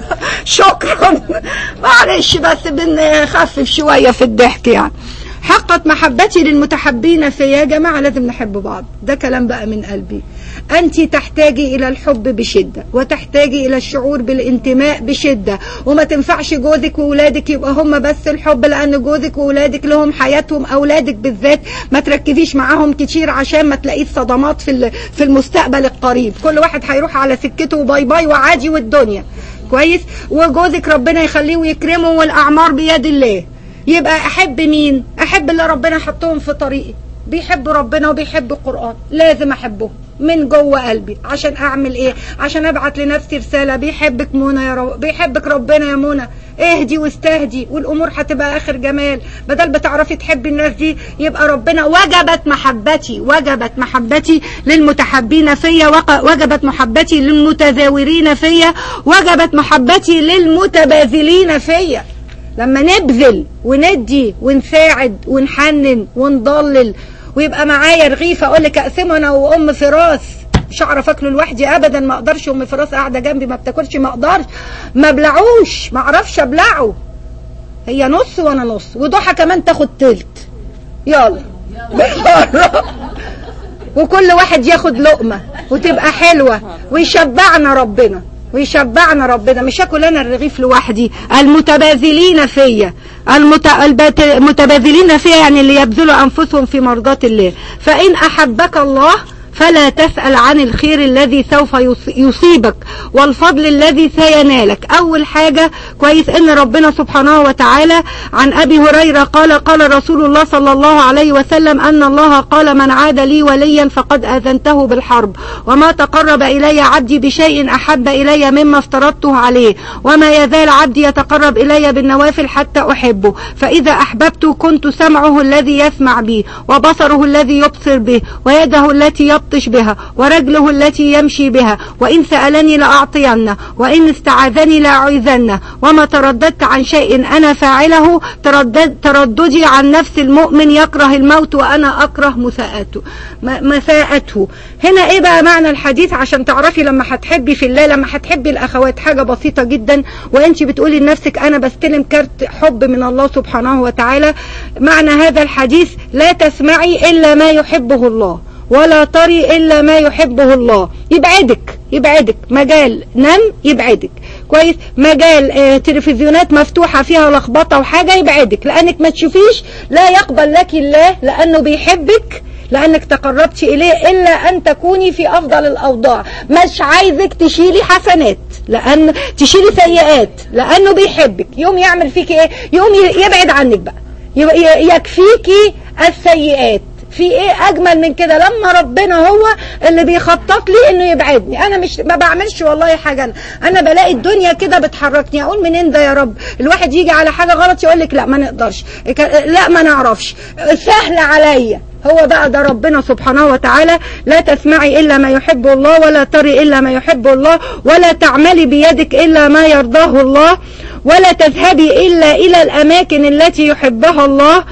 شكرا معلش بس بنخفف شوية في الضحك يعني حقت محبتي للمتحبين في يا جماعة لازم نحب بعض ده كلام بقى من قلبي أنت تحتاجي إلى الحب بشدة وتحتاجي إلى الشعور بالانتماء بشدة وما تنفعش جوزك وولادك يبقى هم بس الحب لأن جوزك وولادك لهم حياتهم أولادك بالذات ما تركزيش معاهم كتير عشان ما تلاقيش صدمات في ال- في المستقبل القريب كل واحد هيروح على سكته وباي باي وعادي والدنيا كويس وجوزك ربنا يخليه ويكرمه والأعمار بيد الله يبقى احب مين احب اللي ربنا حطهم في طريقي بيحبوا ربنا وبيحبوا القرآن لازم احبهم من جوه قلبي عشان اعمل ايه عشان ابعت لنفسي رسالة بيحبك منى يا رب بيحبك ربنا يا منى اهدي واستهدي والامور هتبقى اخر جمال بدل بتعرفي تحبي الناس دي يبقى ربنا وجبت محبتي وجبت محبتي للمتحبين فيا وق- وجبت محبتي للمتزاورين فيا وجبت محبتي للمتباذلين فيا لما نبذل وندي ونساعد ونحنن ونضلل ويبقى معايا رغيف اقول لك اقسمه انا وام فراس مش هعرف اكله لوحدي ابدا ما اقدرش ام فراس قاعده جنبي ما بتاكلش ما اقدرش ما بلعوش ما اعرفش ابلعه هي نص وانا نص وضحى كمان تاخد تلت يلا بالمرة. وكل واحد ياخد لقمة وتبقى حلوة ويشبعنا ربنا ويشبعنا ربنا مش هاكل انا الرغيف لوحدي المتباذلين فيا المت... البت- المتباذلين فيا يعني اللي يبذلوا انفسهم في مرضاة الله فان احبك الله فلا تسأل عن الخير الذي سوف يص- يصيبك والفضل الذي سينالك أول حاجة كويس إن ربنا سبحانه وتعالى عن أبي هريرة قال قال رسول الله صلى الله عليه وسلم أن الله قال من عاد لي وليا فقد أذنته بالحرب وما تقرب إلي عبدي بشيء أحب إلي مما افترضته عليه وما يزال عبدي يتقرب إلي بالنوافل حتى أحبه فإذا أحببته كنت سمعه الذي يسمع به وبصره الذي يبصر به ويده التي يبطش بها ورجله التي يمشي بها وإن سألني لأعطينه وإن استعاذني لأعيذنه وما ترددت عن شيء أنا فاعله تردد ترددي عن نفس المؤمن يكره الموت وأنا أكره مساءته م- مساءته هنا إيه بقى معنى الحديث عشان تعرفي لما هتحبي في الله لما هتحبي الأخوات حاجة بسيطة جدا وأنت بتقولي لنفسك أنا بستلم كارت حب من الله سبحانه وتعالى معنى هذا الحديث لا تسمعي إلا ما يحبه الله ولا تري إلا ما يحبه الله يبعدك يبعدك مجال نم يبعدك كويس مجال آه تلفزيونات مفتوحة فيها لخبطة وحاجة يبعدك لأنك ما تشوفيش لا يقبل لك الله لأنه بيحبك لأنك تقربت إليه إلا أن تكوني في أفضل الأوضاع مش عايزك تشيلي حسنات لأن تشيلي سيئات لأنه بيحبك يوم يعمل فيك إيه يوم ي- يبعد عنك بقى ي- ي- يكفيكي السيئات في ايه اجمل من كده لما ربنا هو اللي بيخطط لي انه يبعدني انا مش ما بعملش والله حاجه انا انا بلاقي الدنيا كده بتحركني اقول منين ده يا رب الواحد يجي على حاجه غلط يقول لك لا ما نقدرش لا ما نعرفش سهل عليا هو بقى ده ربنا سبحانه وتعالى لا تسمعي إلا ما يحب الله ولا تري إلا ما يحب الله ولا تعملي بيدك إلا ما يرضاه الله ولا تذهبي إلا إلى الأماكن التي يحبها الله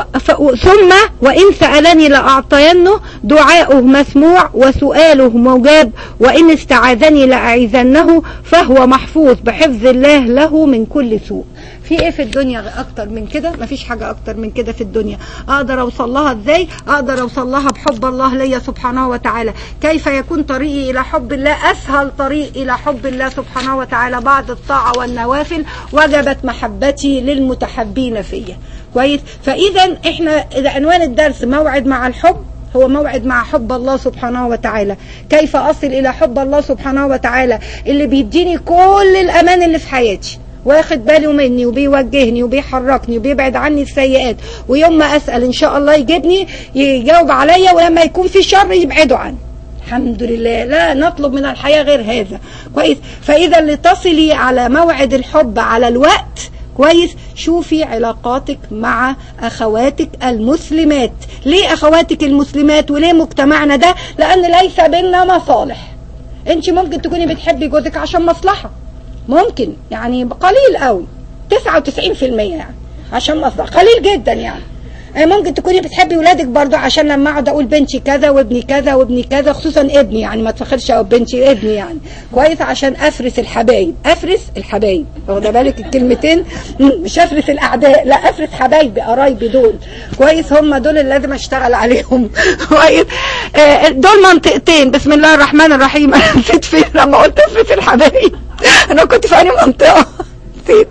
ثم وإن سألني لأعطينه دعاؤه مسموع وسؤاله مجاب وإن استعاذني لأعيذنه فهو محفوظ بحفظ الله له من كل سوء في ايه في الدنيا اكتر من كده مفيش حاجة اكتر من كده في الدنيا اقدر اوصل لها ازاي اقدر اوصل لها بحب الله ليا سبحانه وتعالى كيف يكون طريقي الى حب الله اسهل طريق الى حب الله سبحانه وتعالى بعد الطاعة والنوافل وجبت محبتي للمتحبين فيا كويس فاذا احنا عنوان الدرس موعد مع الحب هو موعد مع حب الله سبحانه وتعالى كيف أصل إلى حب الله سبحانه وتعالى اللي بيديني كل الأمان اللي في حياتي واخد باله مني وبيوجهني وبيحركني وبيبعد عني السيئات ويوم ما أسأل إن شاء الله يجيبني يجاوب عليا ولما يكون في شر يبعده عني الحمد لله لا نطلب من الحياة غير هذا كويس فإذا لتصلي على موعد الحب على الوقت كويس شوفي علاقاتك مع أخواتك المسلمات ليه أخواتك المسلمات وليه مجتمعنا ده لأن ليس بيننا مصالح انت ممكن تكوني بتحبي جوزك عشان مصلحة ممكن يعني قليل قوي 99% يعني عشان مصلحة قليل جدا يعني ممكن تكوني بتحبي ولادك برضه عشان لما اقعد اقول بنتي كذا وابني كذا وابني كذا خصوصا ابني يعني ما تفخرش او بنتي ابني يعني كويس عشان افرس الحبايب افرس الحبايب واخده بالك الكلمتين مش افرس الاعداء لا افرس حبايبي قرايبي دول كويس هم دول اللي لازم اشتغل عليهم كويس آه دول منطقتين بسم الله الرحمن الرحيم انا نسيت فين لما قلت افرس الحبايب انا كنت في انهي منطقه نسيت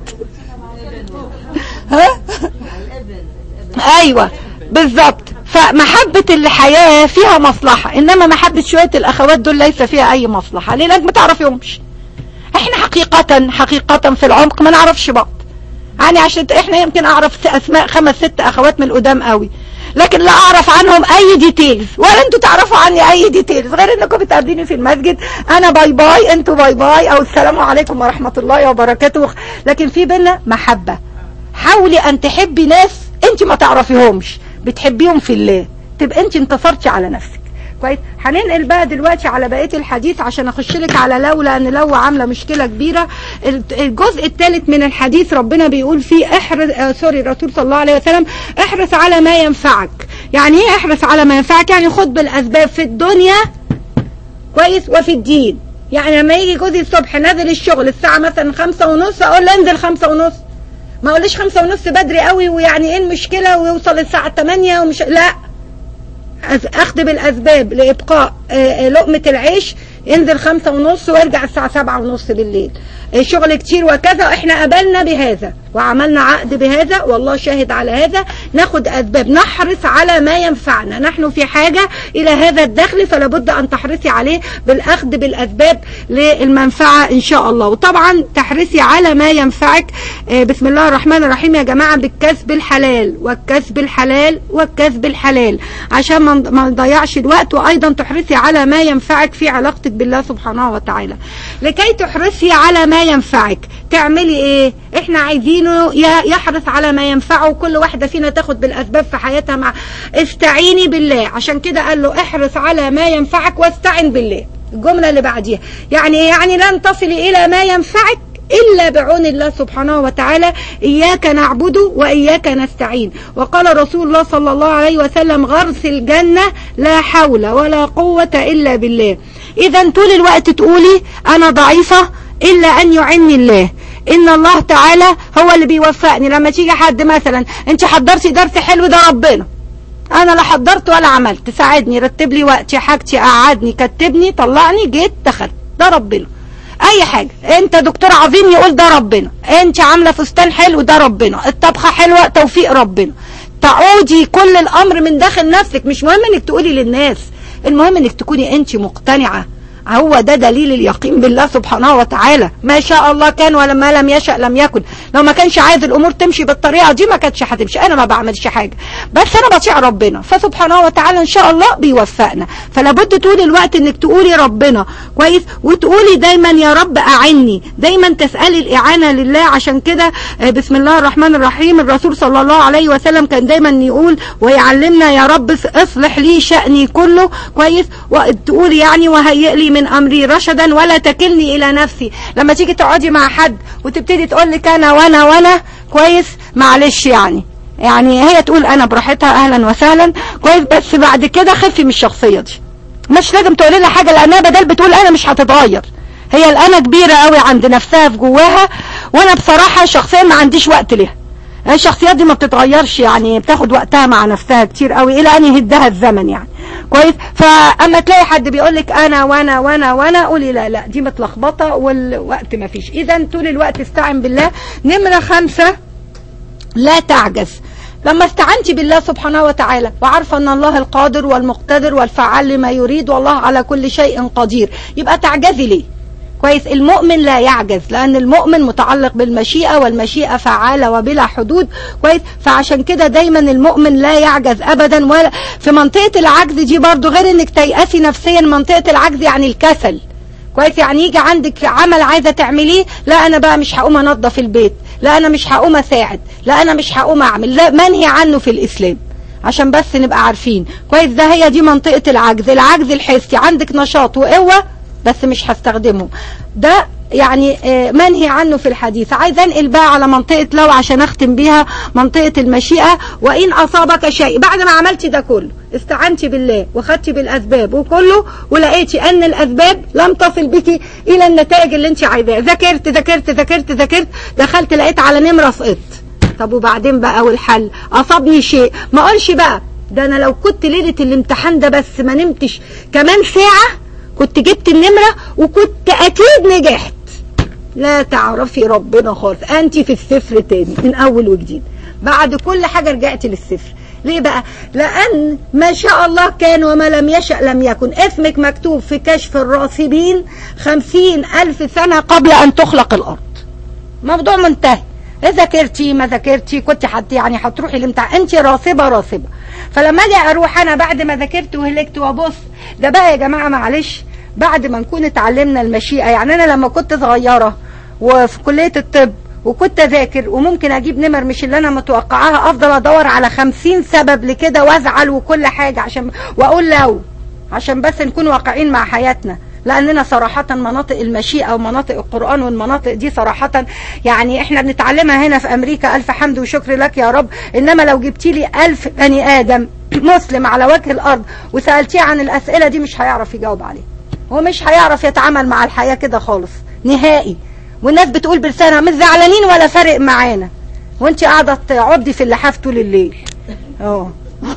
ها ايوه بالظبط فمحبة الحياة فيها مصلحة انما محبة شوية الاخوات دول ليس فيها اي مصلحة ليه لازم ما تعرفيهمش احنا حقيقة حقيقة في العمق ما نعرفش بعض يعني عشان احنا يمكن اعرف اسماء خمس ست اخوات من القدام قوي لكن لا اعرف عنهم اي ديتيلز ولا انتوا تعرفوا عني اي ديتيلز غير انكم بتقابليني في المسجد انا باي باي انتوا باي باي او السلام عليكم ورحمة الله وبركاته لكن في بينا محبة حاولي ان تحبي ناس انت ما تعرفيهمش بتحبيهم في الله تبقى انت انتصرتي على نفسك كويس هننقل بقى دلوقتي على بقيه الحديث عشان اخش لك على لو لان لو عامله مشكله كبيره الجزء الثالث من الحديث ربنا بيقول فيه احرص آه سوري الرسول صلى الله عليه وسلم احرص على ما ينفعك يعني ايه احرص على ما ينفعك يعني خد بالاسباب في الدنيا كويس وفي الدين يعني لما يجي جوزي الصبح نازل الشغل الساعه مثلا خمسة ونص اقول له انزل خمسة ونص ما اقولش خمسة ونص بدري قوي ويعني ايه المشكلة ويوصل الساعة 8 ومش لا اخد بالاسباب لابقاء لقمة العيش ينزل خمسة ونص ويرجع الساعة سبعة ونص بالليل شغل كتير وكذا احنا قبلنا بهذا وعملنا عقد بهذا والله شاهد على هذا ناخد اسباب نحرص على ما ينفعنا نحن في حاجة الى هذا الدخل فلا بد ان تحرصي عليه بالاخذ بالاسباب للمنفعة ان شاء الله وطبعا تحرصي على ما ينفعك بسم الله الرحمن الرحيم يا جماعة بالكسب الحلال والكسب الحلال والكسب الحلال عشان ما نضيعش الوقت وايضا تحرصي على ما ينفعك في علاقتك بالله سبحانه وتعالى لكي تحرصي على ما ينفعك تعملي ايه احنا عايزينه يحرص على ما ينفعه وكل واحدة فينا تاخد بالاسباب في حياتها مع استعيني بالله عشان كده قال له احرص على ما ينفعك واستعن بالله الجملة اللي بعديها يعني يعني لن تصلي الى ما ينفعك إلا بعون الله سبحانه وتعالى إياك نعبد وإياك نستعين وقال رسول الله صلى الله عليه وسلم غرس الجنة لا حول ولا قوة إلا بالله إذا طول الوقت تقولي أنا ضعيفة إلا أن يعني الله إن الله تعالى هو اللي بيوفقني لما تيجي حد مثلا أنت حضرتي درس حلو ده ربنا أنا لا حضرت ولا عملت ساعدني رتب لي وقتي حاجتي قعدني كتبني طلعني جيت دخلت ده ربنا اي حاجة انت دكتور عظيم يقول ده ربنا انت عاملة فستان حلو ده ربنا الطبخة حلوة توفيق ربنا تعودي كل الامر من داخل نفسك مش مهم انك تقولي للناس المهم انك تكوني انت مقتنعة هو ده دليل اليقين بالله سبحانه وتعالى ما شاء الله كان ولما لم يشأ لم يكن لو ما كانش عايز الامور تمشي بالطريقه دي ما كانتش هتمشي انا ما بعملش حاجه بس انا بطيع ربنا فسبحانه وتعالى ان شاء الله بيوفقنا فلابد طول الوقت انك تقولي ربنا كويس وتقولي دايما يا رب اعني دايما تسالي الاعانه لله عشان كده آه، بسم الله الرحمن الرحيم الرسول صلى الله عليه وسلم كان دايما يقول ويعلمنا يا رب اصلح لي شأني كله كويس وتقول يعني وهيئ لي من امري رشدا ولا تكلني الى نفسي لما تيجي تقعدي مع حد وتبتدي تقول لك انا وانا وانا كويس معلش يعني يعني هي تقول انا براحتها اهلا وسهلا كويس بس بعد كده خفي من الشخصيه دي مش لازم تقولي لها حاجه لانها بدل بتقول انا مش هتتغير هي الانا كبيره قوي عند نفسها في جواها وانا بصراحه شخصيا ما عنديش وقت ليها الشخصيات دي ما بتتغيرش يعني بتاخد وقتها مع نفسها كتير قوي الى ان يهدها الزمن يعني كويس فاما تلاقي حد بيقول لك انا وانا وانا وانا قولي لا لا دي متلخبطه والوقت ما فيش اذا طول الوقت استعن بالله نمره خمسة لا تعجز لما استعنتي بالله سبحانه وتعالى وعارفه ان الله القادر والمقتدر والفعال لما يريد والله على كل شيء قدير يبقى تعجزي ليه كويس المؤمن لا يعجز لان المؤمن متعلق بالمشيئه والمشيئه فعاله وبلا حدود كويس فعشان كده دايما المؤمن لا يعجز ابدا ولا في منطقه العجز دي برضو غير انك تيأسي نفسيا منطقه العجز يعني الكسل كويس يعني يجي عندك عمل عايزه تعمليه لا انا بقى مش هقوم انظف البيت لا انا مش هقوم اساعد لا انا مش هقوم اعمل لا منهي عنه في الاسلام عشان بس نبقى عارفين كويس ده هي دي منطقه العجز العجز الحسي عندك نشاط وقوه بس مش هستخدمه ده يعني آه، منهي عنه في الحديث عايز انقل بقى على منطقة لو عشان اختم بيها منطقة المشيئة وان اصابك شيء بعد ما عملتي ده كله استعنتي بالله وخدتي بالاسباب وكله ولقيتي ان الاسباب لم تصل بك الى النتائج اللي انت عايزاها ذاكرت ذاكرت ذاكرت ذاكرت دخلت لقيت على نمرة سقطت طب وبعدين بقى والحل اصابني شيء ما اقولش بقى ده انا لو كنت ليلة الامتحان ده بس ما نمتش كمان ساعة كنت جبت النمرة وكنت اكيد نجحت لا تعرفي ربنا خالص انت في الصفر تاني من اول وجديد بعد كل حاجة رجعتي للصفر ليه بقى لان ما شاء الله كان وما لم يشأ لم يكن اسمك مكتوب في كشف الراصبين خمسين الف سنة قبل ان تخلق الارض موضوع منتهي ذاكرتي ما ذاكرتي كنت حتى يعني هتروحي الامتحان انت راصبه راصبه فلما اجي اروح انا بعد ما ذاكرت وهلكت وابص ده بقى يا جماعه معلش بعد ما نكون اتعلمنا المشيئه يعني انا لما كنت صغيره وفي كليه الطب وكنت اذاكر وممكن اجيب نمر مش اللي انا متوقعاها افضل ادور على خمسين سبب لكده وازعل وكل حاجه عشان واقول لو عشان بس نكون واقعين مع حياتنا لاننا صراحة مناطق المشيئة ومناطق القرآن والمناطق دي صراحة يعني احنا بنتعلمها هنا في امريكا الف حمد وشكر لك يا رب انما لو جبتي لي الف بني ادم مسلم على وجه الارض وسألتيه عن الاسئلة دي مش هيعرف يجاوب عليها هو مش هيعرف يتعامل مع الحياة كده خالص نهائي والناس بتقول بلسانها مش زعلانين ولا فارق معانا وانت قاعدة تعضي في اللحاف طول الليل اه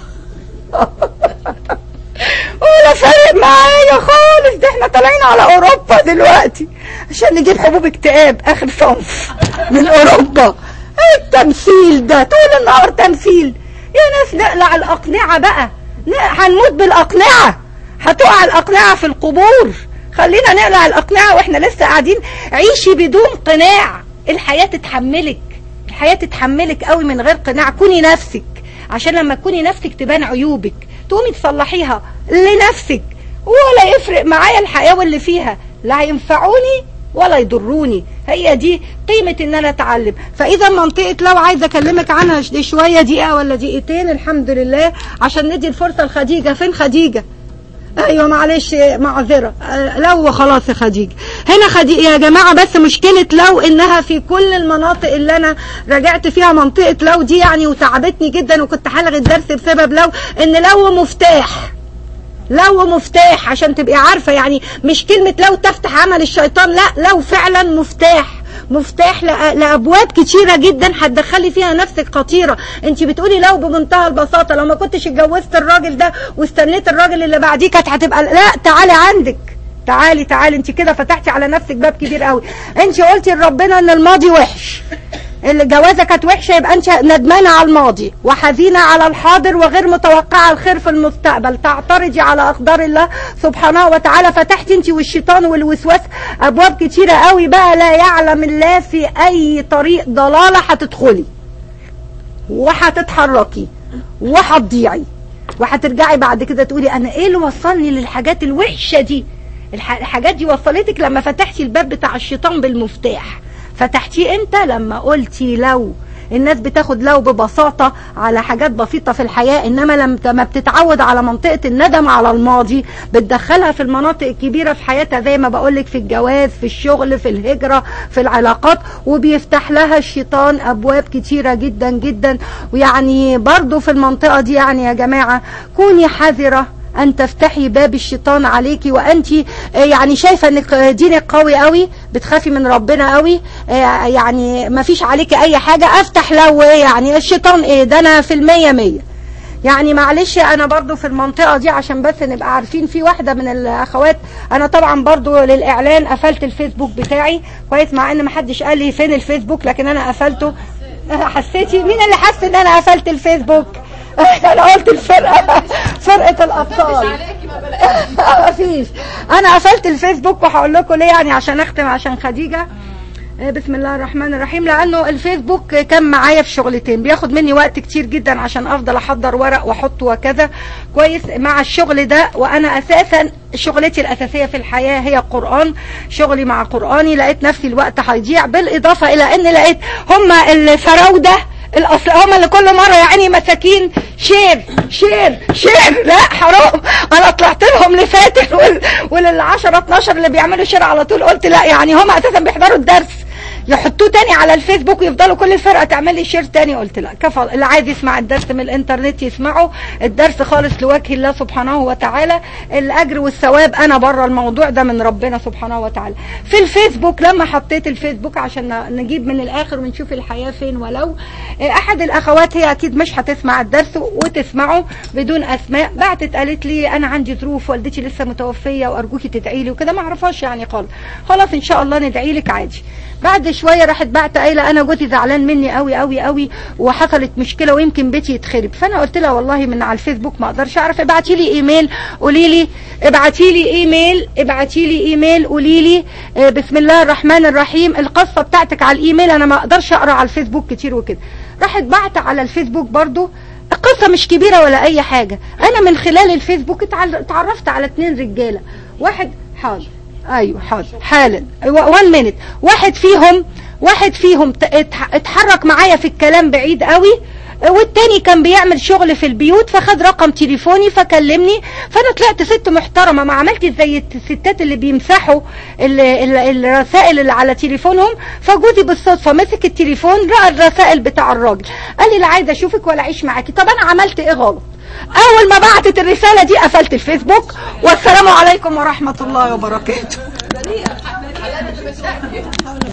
ولا فارق معايا خالص ده احنا طالعين على اوروبا دلوقتي عشان نجيب حبوب اكتئاب اخر صنف من اوروبا ايه التمثيل ده طول النهار تمثيل يا ناس نقلع الاقنعه بقى ن- هنموت بالاقنعه هتقع الاقنعه في القبور خلينا نقلع الاقنعه واحنا لسه قاعدين عيشي بدون قناع الحياه تتحملك الحياه تتحملك قوي من غير قناع كوني نفسك عشان لما تكوني نفسك تبان عيوبك تقومي تصلحيها لنفسك ولا يفرق معايا الحياة واللي فيها لا ينفعوني ولا يضروني هي دي قيمة ان انا اتعلم فاذا منطقة لو عايزة اكلمك عنها ش- شوية دقيقة ولا دقيقتين الحمد لله عشان ندي الفرصة لخديجة فين خديجة ايوه معلش معذره آه، لو خلاص يا خديجه هنا خديجه يا جماعه بس مشكله لو انها في كل المناطق اللي انا راجعت فيها منطقه لو دي يعني وتعبتني جدا وكنت هلغي الدرس بسبب لو ان لو مفتاح لو مفتاح عشان تبقي عارفه يعني مش كلمه لو تفتح عمل الشيطان لا لو فعلا مفتاح مفتاح لأ- لابواب كتيره جدا هتدخلي فيها نفسك خطيره انت بتقولي لو بمنتهى البساطه لو ما كنتش اتجوزت الراجل ده واستنيت الراجل اللي بعديه كانت هتبقى لا تعالي عندك تعالي تعالي انت كده فتحتي على نفسك باب كبير قوي انت قلتي لربنا ان الماضي وحش الجوازه كانت وحشه يبقى انت ندمانه على الماضي وحزينه على الحاضر وغير متوقعه الخير في المستقبل تعترضي على اقدار الله سبحانه وتعالى فتحتي انت والشيطان والوسواس ابواب كتيره قوي بقى لا يعلم الله في اي طريق ضلاله هتدخلي وهتتحركي وهتضيعي وهترجعي بعد كده تقولي انا ايه اللي وصلني للحاجات الوحشه دي الح- الحاجات دي وصلتك لما فتحتي الباب بتاع الشيطان بالمفتاح فتحتيه امتى لما قلتي لو الناس بتاخد لو ببساطة على حاجات بسيطة في الحياة إنما لما بتتعود على منطقة الندم على الماضي بتدخلها في المناطق الكبيرة في حياتها زي ما بقولك في الجواز في الشغل في الهجرة في العلاقات وبيفتح لها الشيطان أبواب كتيرة جدا جدا ويعني برضو في المنطقة دي يعني يا جماعة كوني حذرة ان تفتحي باب الشيطان عليكي وانت يعني شايفه انك دينك قوي قوي بتخافي من ربنا قوي يعني ما فيش عليكي اي حاجه افتح لو ايه يعني الشيطان ايه ده انا في المية مية يعني معلش انا برضو في المنطقه دي عشان بس نبقى عارفين في واحده من الاخوات انا طبعا برضو للاعلان قفلت الفيسبوك بتاعي كويس مع ان محدش قال لي فين الفيسبوك لكن انا قفلته حسيتي مين اللي حس ان انا قفلت الفيسبوك انا قلت الفرقه فرقه الابطال مفيش انا قفلت الفيسبوك وهقول لكم ليه يعني عشان اختم عشان خديجه بسم الله الرحمن الرحيم لانه الفيسبوك كان معايا في شغلتين بياخد مني وقت كتير جدا عشان افضل احضر ورق واحطه وكذا كويس مع الشغل ده وانا اساسا شغلتي الاساسيه في الحياه هي القران شغلي مع قراني لقيت نفسي الوقت هيضيع بالاضافه الى ان لقيت هم الفراوده الاصل هم اللي كل مره يعني مساكين شير شير شير لا حرام انا طلعت لهم لفاتح وال ولل 10 12 اللي بيعملوا شير على طول قلت لا يعني هم اساسا بيحضروا الدرس يحطوه تاني على الفيسبوك ويفضلوا كل الفرقه تعمل لي شير تاني قلت لا كفى اللي عايز يسمع الدرس من الانترنت يسمعه الدرس خالص لوجه الله سبحانه وتعالى الاجر والثواب انا بره الموضوع ده من ربنا سبحانه وتعالى في الفيسبوك لما حطيت الفيسبوك عشان نجيب من الاخر ونشوف الحياه فين ولو احد الاخوات هي اكيد مش هتسمع الدرس وتسمعه بدون اسماء بعتت قالت لي انا عندي ظروف والدتي لسه متوفيه وارجوكي تدعي لي وكده ما اعرفهاش يعني خالص خلاص ان شاء الله ندعي لك عادي بعد شويه راحت بعت قايله انا جوزي زعلان مني قوي قوي قوي وحصلت مشكله ويمكن بيتي يتخرب فانا قلت لها والله من على الفيسبوك ما اقدرش اعرف ابعتي لي ايميل قولي لي ابعتي لي ايميل ابعتي لي ايميل قولي لي بسم الله الرحمن الرحيم القصه بتاعتك على الايميل انا ما اقدرش اقرا على الفيسبوك كتير وكده راحت بعت على الفيسبوك برضو القصه مش كبيره ولا اي حاجه انا من خلال الفيسبوك اتعرفت على اتنين رجاله واحد حاضر ايوه حاضر حالا وان مينت واحد فيهم واحد فيهم اتحرك معايا في الكلام بعيد قوي والتاني كان بيعمل شغل في البيوت فخد رقم تليفوني فكلمني فانا طلعت ست محترمه ما عملتش زي الستات اللي بيمسحوا الرسائل اللي على تليفونهم فجوزي بالصدفه مسك التليفون لقى الرسائل بتاع الراجل قال لي لا عايزه اشوفك ولا اعيش معاكي طب انا عملت ايه غلط اول ما بعتت الرساله دي قفلت الفيسبوك والسلام عليكم ورحمه الله وبركاته